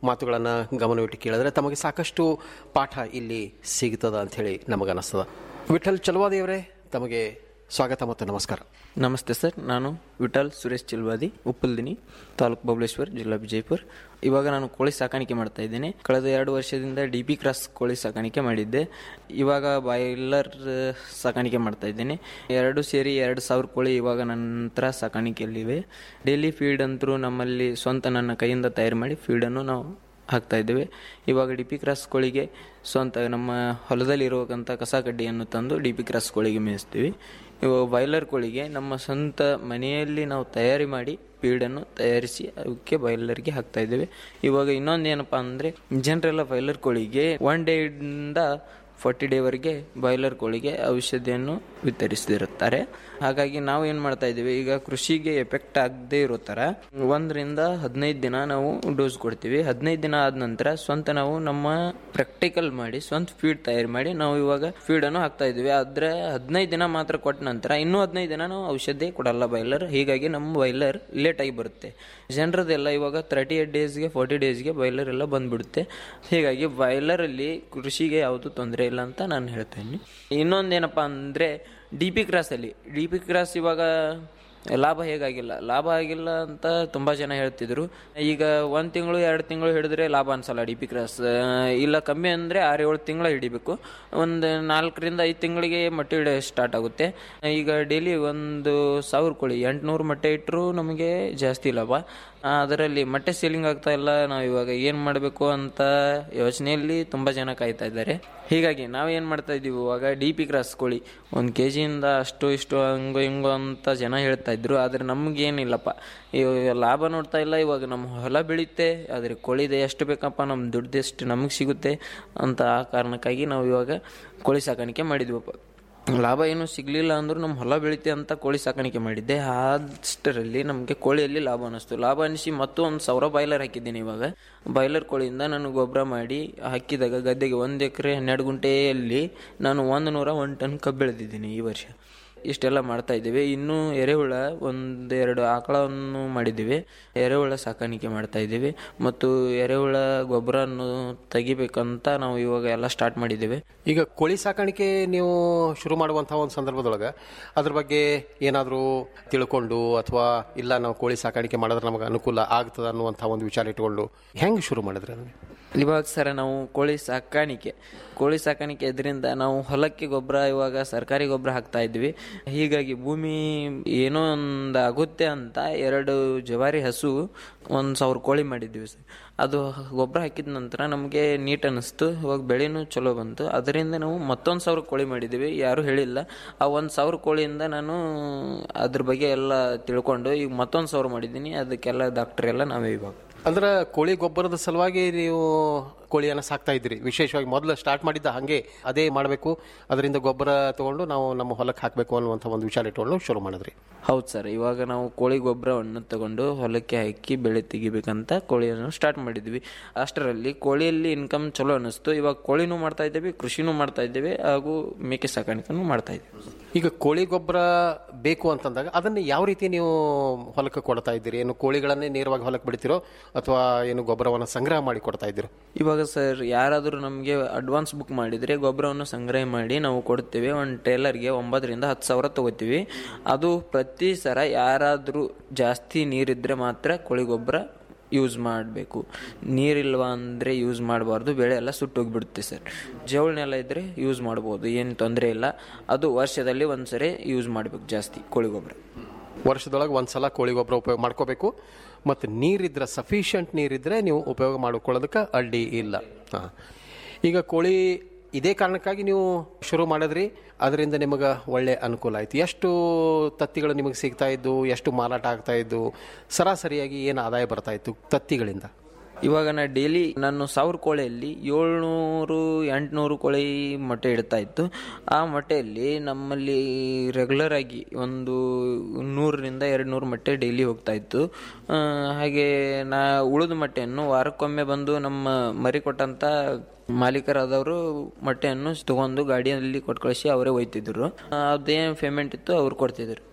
Speaker 21: ಮಾತುಗಳನ್ನು ಗಮನವಿಟ್ಟು ಕೇಳಿದ್ರೆ ತಮಗೆ ಸಾಕಷ್ಟು ಪಾಠ ಇಲ್ಲಿ ಸಿಗ್ತದ ಅಂತ ಹೇಳಿ ನಮಗನಿಸ್ತದ ವಿಠಲ್ ಚಲವಾದಿಯವರೇ ತಮಗೆ ಸ್ವಾಗತ ಮತ್ತು ನಮಸ್ಕಾರ
Speaker 1: ನಮಸ್ತೆ ಸರ್ ನಾನು ವಿಠಲ್ ಸುರೇಶ್ ಚಿಲ್ವಾದಿ ಉಪ್ಪಲ್ದಿನಿ ತಾಲೂಕು ಬಬಲೇಶ್ವರ್ ಜಿಲ್ಲಾ ವಿಜಯಪುರ ಇವಾಗ ನಾನು ಕೋಳಿ ಸಾಕಾಣಿಕೆ ಮಾಡ್ತಾ ಇದ್ದೇನೆ ಕಳೆದ ಎರಡು ವರ್ಷದಿಂದ ಡಿ ಪಿ ಕ್ರಾಸ್ ಕೋಳಿ ಸಾಕಾಣಿಕೆ ಮಾಡಿದ್ದೆ ಇವಾಗ ಬಾಯ್ಲರ್ ಸಾಕಾಣಿಕೆ ಮಾಡ್ತಾ ಇದ್ದೇನೆ ಎರಡು ಸೇರಿ ಎರಡು ಸಾವಿರ ಕೋಳಿ ಇವಾಗ ನನ್ನ ಹತ್ರ ಸಾಕಾಣಿಕೆಯಲ್ಲಿವೆ ಡೈಲಿ ಫೀಡ್ ಅಂತೂ ನಮ್ಮಲ್ಲಿ ಸ್ವಂತ ನನ್ನ ಕೈಯಿಂದ ತಯಾರು ಮಾಡಿ ಫೀಡನ್ನು ನಾವು ಹಾಕ್ತಾ ಇದ್ದೇವೆ ಇವಾಗ ಡಿ ಪಿ ಕ್ರಾಸ್ ಕೋಳಿಗೆ ಸ್ವಂತ ನಮ್ಮ ಹೊಲದಲ್ಲಿ ಇರುವಂಥ ಕಸ ಕಡ್ಡಿಯನ್ನು ತಂದು ಡಿ ಪಿ ಕ್ರಾಸ್ ಕೋಳಿಗೆ ಮೇಯಿಸ್ತೀವಿ ಇವಾಗ ಬಾಯ್ಲರ್ ಕೋಳಿಗೆ ನಮ್ಮ ಸ್ವಂತ ಮನೆಯಲ್ಲಿ ನಾವು ತಯಾರಿ ಮಾಡಿ ಫೀಡನ್ನು ತಯಾರಿಸಿ ಅವಕ್ಕೆ ಬಾಯ್ಲರ್ಗೆ ಹಾಕ್ತಾ ಇದ್ದೇವೆ ಇವಾಗ ಇನ್ನೊಂದು ಏನಪ್ಪ ಅಂದರೆ ಜನರೆಲ್ಲ ಬಾಯ್ಲರ್ ಕೋಳಿಗೆ ಒನ್ ಡೇಯಿಂದ ಫಾರ್ಟಿ ಡೇವರೆಗೆ ಬಾಯ್ಲರ್ ಕೋಳಿಗೆ ಔಷಧಿಯನ್ನು ವಿತರಿಸಿರುತ್ತಾರೆ ಹಾಗಾಗಿ ನಾವು ಏನು ಮಾಡ್ತಾ ಇದ್ದೀವಿ ಈಗ ಕೃಷಿಗೆ ಎಫೆಕ್ಟ್ ಆಗದೆ ಇರೋ ಥರ ಒಂದರಿಂದ ಹದಿನೈದು ದಿನ ನಾವು ಡೋಸ್ ಕೊಡ್ತೀವಿ ಹದಿನೈದು ದಿನ ಆದ ನಂತರ ಸ್ವಂತ ನಾವು ನಮ್ಮ ಪ್ರಾಕ್ಟಿಕಲ್ ಮಾಡಿ ಸ್ವಂತ ಫೀಡ್ ತಯಾರು ಮಾಡಿ ನಾವು ಇವಾಗ ಫೀಡನ್ನು ಹಾಕ್ತಾ ಇದ್ದೀವಿ ಆದರೆ ಹದಿನೈದು ದಿನ ಮಾತ್ರ ಕೊಟ್ಟ ನಂತರ ಇನ್ನೂ ಹದಿನೈದು ದಿನ ನಾವು ಔಷಧಿ ಕೊಡಲ್ಲ ಬಾಯ್ಲರ್ ಹೀಗಾಗಿ ನಮ್ಮ ಬಾಯ್ಲರ್ ಲೇಟಾಗಿ ಬರುತ್ತೆ ಜನರದೆಲ್ಲ ಇವಾಗ ತರ್ಟಿ ಏಟ್ ಡೇಸ್ಗೆ ಫೋರ್ಟಿ ಡೇಸ್ಗೆ ಬಾಯ್ಲರ್ ಎಲ್ಲ ಬಂದ್ಬಿಡುತ್ತೆ ಹೀಗಾಗಿ ಬಾಯ್ಲರಲ್ಲಿ ಕೃಷಿಗೆ ಯಾವುದು ತೊಂದರೆ ಇಲ್ಲ ಅಂತ ನಾನು ಹೇಳ್ತೇನೆ ಇನ್ನೊಂದೇನಪ್ಪ ಅಂದರೆ ಡಿ ಪಿ ಕ್ರಾಸಲ್ಲಿ ಡಿ ಪಿ ಕ್ರಾಸ್ ಇವಾಗ ಲಾಭ ಹೇಗಾಗಿಲ್ಲ ಲಾಭ ಆಗಿಲ್ಲ ಅಂತ ತುಂಬ ಜನ ಹೇಳ್ತಿದ್ರು ಈಗ ಒಂದು ತಿಂಗಳು ಎರಡು ತಿಂಗಳು ಹಿಡಿದ್ರೆ ಲಾಭ ಅನ್ಸಲ್ಲ ಡಿ ಪಿ ಕ್ರಾಸ್ ಇಲ್ಲ ಕಮ್ಮಿ ಅಂದರೆ ಆರು ಏಳು ತಿಂಗಳು ಹಿಡಿಬೇಕು ಒಂದು ನಾಲ್ಕರಿಂದ ಐದು ತಿಂಗಳಿಗೆ ಮೊಟ್ಟೆ ಇಡ ಸ್ಟಾರ್ಟ್ ಆಗುತ್ತೆ ಈಗ ಡೈಲಿ ಒಂದು ಸಾವಿರ ಕೋಳಿ ಎಂಟುನೂರು ಮೊಟ್ಟೆ ಇಟ್ಟರು ನಮಗೆ ಜಾಸ್ತಿ ಲಾಭ ಅದರಲ್ಲಿ ಮೊಟ್ಟೆ ಸೇಲಿಂಗ್ ಆಗ್ತಾ ಇಲ್ಲ ನಾವು ಇವಾಗ ಏನು ಮಾಡಬೇಕು ಅಂತ ಯೋಚನೆಯಲ್ಲಿ ತುಂಬ ಜನ ಕಾಯ್ತಾ ಇದ್ದಾರೆ ಹೀಗಾಗಿ ನಾವೇನು ಮಾಡ್ತಾ ಇದ್ದೀವಿ ಇವಾಗ ಡಿ ಪಿ ಕ್ರಾಸ್ ಕೋಳಿ ಒಂದು ಕೆ ಜಿಯಿಂದ ಅಷ್ಟು ಇಷ್ಟು ಹಂಗೋ ಹಿಂಗೋ ಅಂತ ಜನ ಹೇಳ್ತಾ ಇದ್ರು ಆದರೆ ನಮಗೇನಿಲ್ಲಪ್ಪ ಇವಾಗ ಲಾಭ ನೋಡ್ತಾ ಇಲ್ಲ ಇವಾಗ ನಮ್ಮ ಹೊಲ ಬೆಳೆಯುತ್ತೆ ಆದರೆ ಕೋಳಿದೆ ಎಷ್ಟು ಬೇಕಪ್ಪ ನಮ್ಮ ದುಡ್ಡು ಎಷ್ಟು ನಮಗೆ ಸಿಗುತ್ತೆ ಅಂತ ಆ ಕಾರಣಕ್ಕಾಗಿ ನಾವು ಇವಾಗ ಕೋಳಿ ಸಾಕಾಣಿಕೆ ಮಾಡಿದ್ವಪ್ಪ ಲಾಭ ಏನೂ ಸಿಗಲಿಲ್ಲ ಅಂದರೂ ನಮ್ಮ ಹೊಲ ಬೆಳಿತೆ ಅಂತ ಕೋಳಿ ಸಾಕಾಣಿಕೆ ಮಾಡಿದ್ದೆ ಅಷ್ಟರಲ್ಲಿ ನಮಗೆ ಕೋಳಿಯಲ್ಲಿ ಲಾಭ ಅನ್ನಿಸ್ತು ಲಾಭ ಅನಿಸಿ ಮತ್ತು ಒಂದು ಸಾವಿರ ಬಾಯ್ಲರ್ ಹಾಕಿದ್ದೀನಿ ಇವಾಗ ಬಾಯ್ಲರ್ ಕೋಳಿಯಿಂದ ನಾನು ಗೊಬ್ಬರ ಮಾಡಿ ಹಾಕಿದಾಗ ಗದ್ದೆಗೆ ಒಂದು ಎಕರೆ ಹನ್ನೆರಡು ಗುಂಟೆಯಲ್ಲಿ ನಾನು ಒಂದು ನೂರ ಒಂದು ಟನ್ ಕಬ್ಬು ಬೆಳೆದಿದ್ದೀನಿ ಈ ವರ್ಷ ಇಷ್ಟೆಲ್ಲ ಮಾಡ್ತಾ ಇದ್ದೀವಿ ಇನ್ನೂ ಎರೆಹುಳ ಒಂದೆರಡು ಆಕಳವನ್ನು ಮಾಡಿದ್ದೀವಿ ಎರೆಹುಳ ಸಾಕಾಣಿಕೆ ಮಾಡ್ತಾ ಇದ್ದೀವಿ ಮತ್ತು ಎರೆಹುಳ ಗೊಬ್ಬರನ್ನು ತೆಗಿಬೇಕಂತ ನಾವು ಇವಾಗ ಎಲ್ಲ ಸ್ಟಾರ್ಟ್ ಮಾಡಿದ್ದೇವೆ
Speaker 21: ಈಗ ಕೋಳಿ ಸಾಕಾಣಿಕೆ ನೀವು ಶುರು ಮಾಡುವಂತಹ ಒಂದು ಸಂದರ್ಭದೊಳಗೆ ಅದ್ರ ಬಗ್ಗೆ ಏನಾದರೂ ತಿಳ್ಕೊಂಡು ಅಥವಾ ಇಲ್ಲ ನಾವು ಕೋಳಿ ಸಾಕಾಣಿಕೆ ಮಾಡಿದ್ರೆ ನಮಗೆ ಅನುಕೂಲ ಆಗ್ತದ ಅನ್ನುವಂಥ ಒಂದು ವಿಚಾರ ಇಟ್ಕೊಂಡು ಹೆಂಗೆ ಶುರು ಮಾಡಿದ್ರಿ ಅದನ್ನು
Speaker 1: ಇವಾಗ ಸರ ನಾವು ಕೋಳಿ ಸಾಕಾಣಿಕೆ ಕೋಳಿ ಸಾಕಾಣಿಕೆ ಇದರಿಂದ ನಾವು ಹೊಲಕ್ಕೆ ಗೊಬ್ಬರ ಇವಾಗ ಸರ್ಕಾರಿ ಗೊಬ್ಬರ ಹಾಕ್ತಾ ಇದ್ವಿ ಹೀಗಾಗಿ ಭೂಮಿ ಏನೋ ಒಂದು ಆಗುತ್ತೆ ಅಂತ ಎರಡು ಜವಾರಿ ಹಸು ಒಂದು ಸಾವಿರ ಕೋಳಿ ಮಾಡಿದ್ವಿ ಸರ್ ಅದು ಗೊಬ್ಬರ ಹಾಕಿದ ನಂತರ ನಮಗೆ ನೀಟ್ ಅನ್ನಿಸ್ತು ಇವಾಗ ಬೆಳೆನೂ ಚಲೋ ಬಂತು ಅದರಿಂದ ನಾವು ಮತ್ತೊಂದು ಸಾವಿರ ಕೋಳಿ ಮಾಡಿದ್ದೀವಿ ಯಾರೂ ಹೇಳಿಲ್ಲ ಆ ಒಂದು ಸಾವಿರ ಕೋಳಿಯಿಂದ ನಾನು ಅದ್ರ ಬಗ್ಗೆ ಎಲ್ಲ ತಿಳ್ಕೊಂಡು ಈಗ ಮತ್ತೊಂದು ಸಾವಿರ ಮಾಡಿದ್ದೀನಿ ಅದಕ್ಕೆಲ್ಲ ಡಾಕ್ಟರ್ ಎಲ್ಲ ನಾವೇ ಇವಾಗ
Speaker 21: ಅಂದ್ರೆ ಕೋಳಿ ಗೊಬ್ಬರದ ಸಲುವಾಗಿ ನೀವು ಕೋಳಿಯನ್ನು ಸಾಕ್ತಾ ಇದ್ರಿ ವಿಶೇಷವಾಗಿ ಮೊದಲು ಸ್ಟಾರ್ಟ್ ಮಾಡಿದ್ದ ಹಾಗೆ ಅದೇ ಮಾಡಬೇಕು ಅದರಿಂದ ಗೊಬ್ಬರ ತಗೊಂಡು ನಾವು ನಮ್ಮ ಹೊಲಕ್ಕೆ ಹಾಕಬೇಕು ಅನ್ನುವಂಥ ಒಂದು ವಿಚಾರ ಇಟ್ಕೊಂಡು ಶುರು ಮಾಡಿದ್ರಿ
Speaker 1: ಹೌದು ಸರ್ ಇವಾಗ ನಾವು ಕೋಳಿ ಗೊಬ್ಬರವನ್ನು ತಗೊಂಡು ಹೊಲಕ್ಕೆ ಹಾಕಿ ಬೆಳೆ ತೆಗಿಬೇಕಂತ ಕೋಳಿಯನ್ನು ಸ್ಟಾರ್ಟ್ ಮಾಡಿದ್ವಿ ಅಷ್ಟರಲ್ಲಿ ಕೋಳಿಯಲ್ಲಿ ಇನ್ಕಮ್ ಚಲೋ ಅನ್ನಿಸ್ತು ಇವಾಗ ಕೋಳಿನೂ ಮಾಡ್ತಾ ಇದ್ದೇವೆ ಕೃಷಿನೂ ಮಾಡ್ತಾ ಇದ್ದೇವೆ ಹಾಗೂ ಮೇಕೆ ಸಾಕಾಣಿಕೆನೂ ಮಾಡ್ತಾ ಇದ್ದೀವಿ
Speaker 21: ಈಗ ಕೋಳಿ ಗೊಬ್ಬರ ಬೇಕು ಅಂತಂದಾಗ ಅದನ್ನು ಯಾವ ರೀತಿ ನೀವು ಹೊಲಕ್ಕೆ ಕೊಡ್ತಾ ಇದ್ದೀರಿ ಏನು ಕೋಳಿಗಳನ್ನೇ ನೇರವಾಗಿ ಹೊಲಕ್ಕೆ ಬಿಡ್ತಿರೋ ಅಥವಾ ಏನು ಗೊಬ್ಬರವನ್ನು ಸಂಗ್ರಹ ಮಾಡಿ ಕೊಡ್ತಾ ಇದ್ದೀರೋ
Speaker 1: ಇವಾಗ ಸರ್ ಯಾರಾದರೂ ನಮಗೆ ಅಡ್ವಾನ್ಸ್ ಬುಕ್ ಮಾಡಿದರೆ ಗೊಬ್ಬರವನ್ನು ಸಂಗ್ರಹ ಮಾಡಿ ನಾವು ಕೊಡ್ತೇವೆ ಒಂದು ಟೇಲರ್ಗೆ ಒಂಬತ್ತರಿಂದ ಹತ್ತು ಸಾವಿರ ತಗೋತೀವಿ ಅದು ಪ್ರತಿ ಸರ ಯಾರಾದರೂ ಜಾಸ್ತಿ ನೀರಿದ್ರೆ ಮಾತ್ರ ಕೋಳಿ ಗೊಬ್ಬರ ಯೂಸ್ ಮಾಡಬೇಕು ನೀರಿಲ್ವಾ ಅಂದರೆ ಯೂಸ್ ಮಾಡಬಾರ್ದು ಬೆಳೆ ಎಲ್ಲ ಸುಟ್ಟೋಗಿಬಿಡುತ್ತೆ ಸರ್ ಜವಳ ನೆಲ ಇದ್ದರೆ ಯೂಸ್ ಮಾಡ್ಬೋದು ಏನು ತೊಂದರೆ ಇಲ್ಲ ಅದು ವರ್ಷದಲ್ಲಿ ಒಂದು ಸರಿ ಯೂಸ್ ಮಾಡಬೇಕು ಜಾಸ್ತಿ ಕೋಳಿ ಗೊಬ್ಬರ
Speaker 21: ವರ್ಷದೊಳಗೆ ಒಂದು ಸಲ ಕೋಳಿ ಗೊಬ್ಬರ ಉಪಯೋಗ ಮಾಡ್ಕೋಬೇಕು ಮತ್ತು ನೀರಿದ್ರೆ ಸಫಿಷಿಯಂಟ್ ನೀರಿದ್ರೆ ನೀವು ಉಪಯೋಗ ಮಾಡ್ಕೊಳ್ಳೋದಕ್ಕೆ ಅಡ್ಡಿ ಇಲ್ಲ ಹಾಂ ಈಗ ಕೋಳಿ ಇದೇ ಕಾರಣಕ್ಕಾಗಿ ನೀವು ಶುರು ಮಾಡಿದ್ರಿ ಅದರಿಂದ ನಿಮಗೆ ಒಳ್ಳೆ ಅನುಕೂಲ ಆಯಿತು ಎಷ್ಟು ತತ್ತಿಗಳು ನಿಮಗೆ ಸಿಗ್ತಾ ಇದ್ದು ಎಷ್ಟು ಮಾರಾಟ ಆಗ್ತಾ ಇದ್ದು ಸರಾಸರಿಯಾಗಿ ಏನು ಆದಾಯ ಬರ್ತಾ ಇತ್ತು ತತ್ತಿಗಳಿಂದ
Speaker 1: ಇವಾಗ ನಾ ಡೈಲಿ ನಾನು ಸಾವಿರ ಕೋಳಿಯಲ್ಲಿ ಏಳ್ನೂರು ಎಂಟುನೂರು ಕೋಳಿ ಮೊಟ್ಟೆ ಇಡ್ತಾ ಇತ್ತು ಆ ಮೊಟ್ಟೆಯಲ್ಲಿ ನಮ್ಮಲ್ಲಿ ರೆಗ್ಯುಲರ್ ಆಗಿ ಒಂದು ನೂರರಿಂದ ಎರಡು ನೂರು ಮೊಟ್ಟೆ ಡೈಲಿ ಹೋಗ್ತಾ ಇತ್ತು ಆ, ಹಾಗೆ ನಾ ಉಳಿದ ಮೊಟ್ಟೆಯನ್ನು ವಾರಕ್ಕೊಮ್ಮೆ ಬಂದು ನಮ್ಮ ಮರಿ ಕೊಟ್ಟಂತ ಮಾಲೀಕರಾದವರು ಮೊಟ್ಟೆಯನ್ನು ತಗೊಂಡು ಗಾಡಿಯಲ್ಲಿ ಕೊಟ್ಟು ಕಳಿಸಿ ಅವರೇ ಒಯ್ತಿದ್ರು ಅದೇನು ಪೇಮೆಂಟ್ ಇತ್ತು ಅವ್ರು ಕೊಡ್ತಿದ್ರು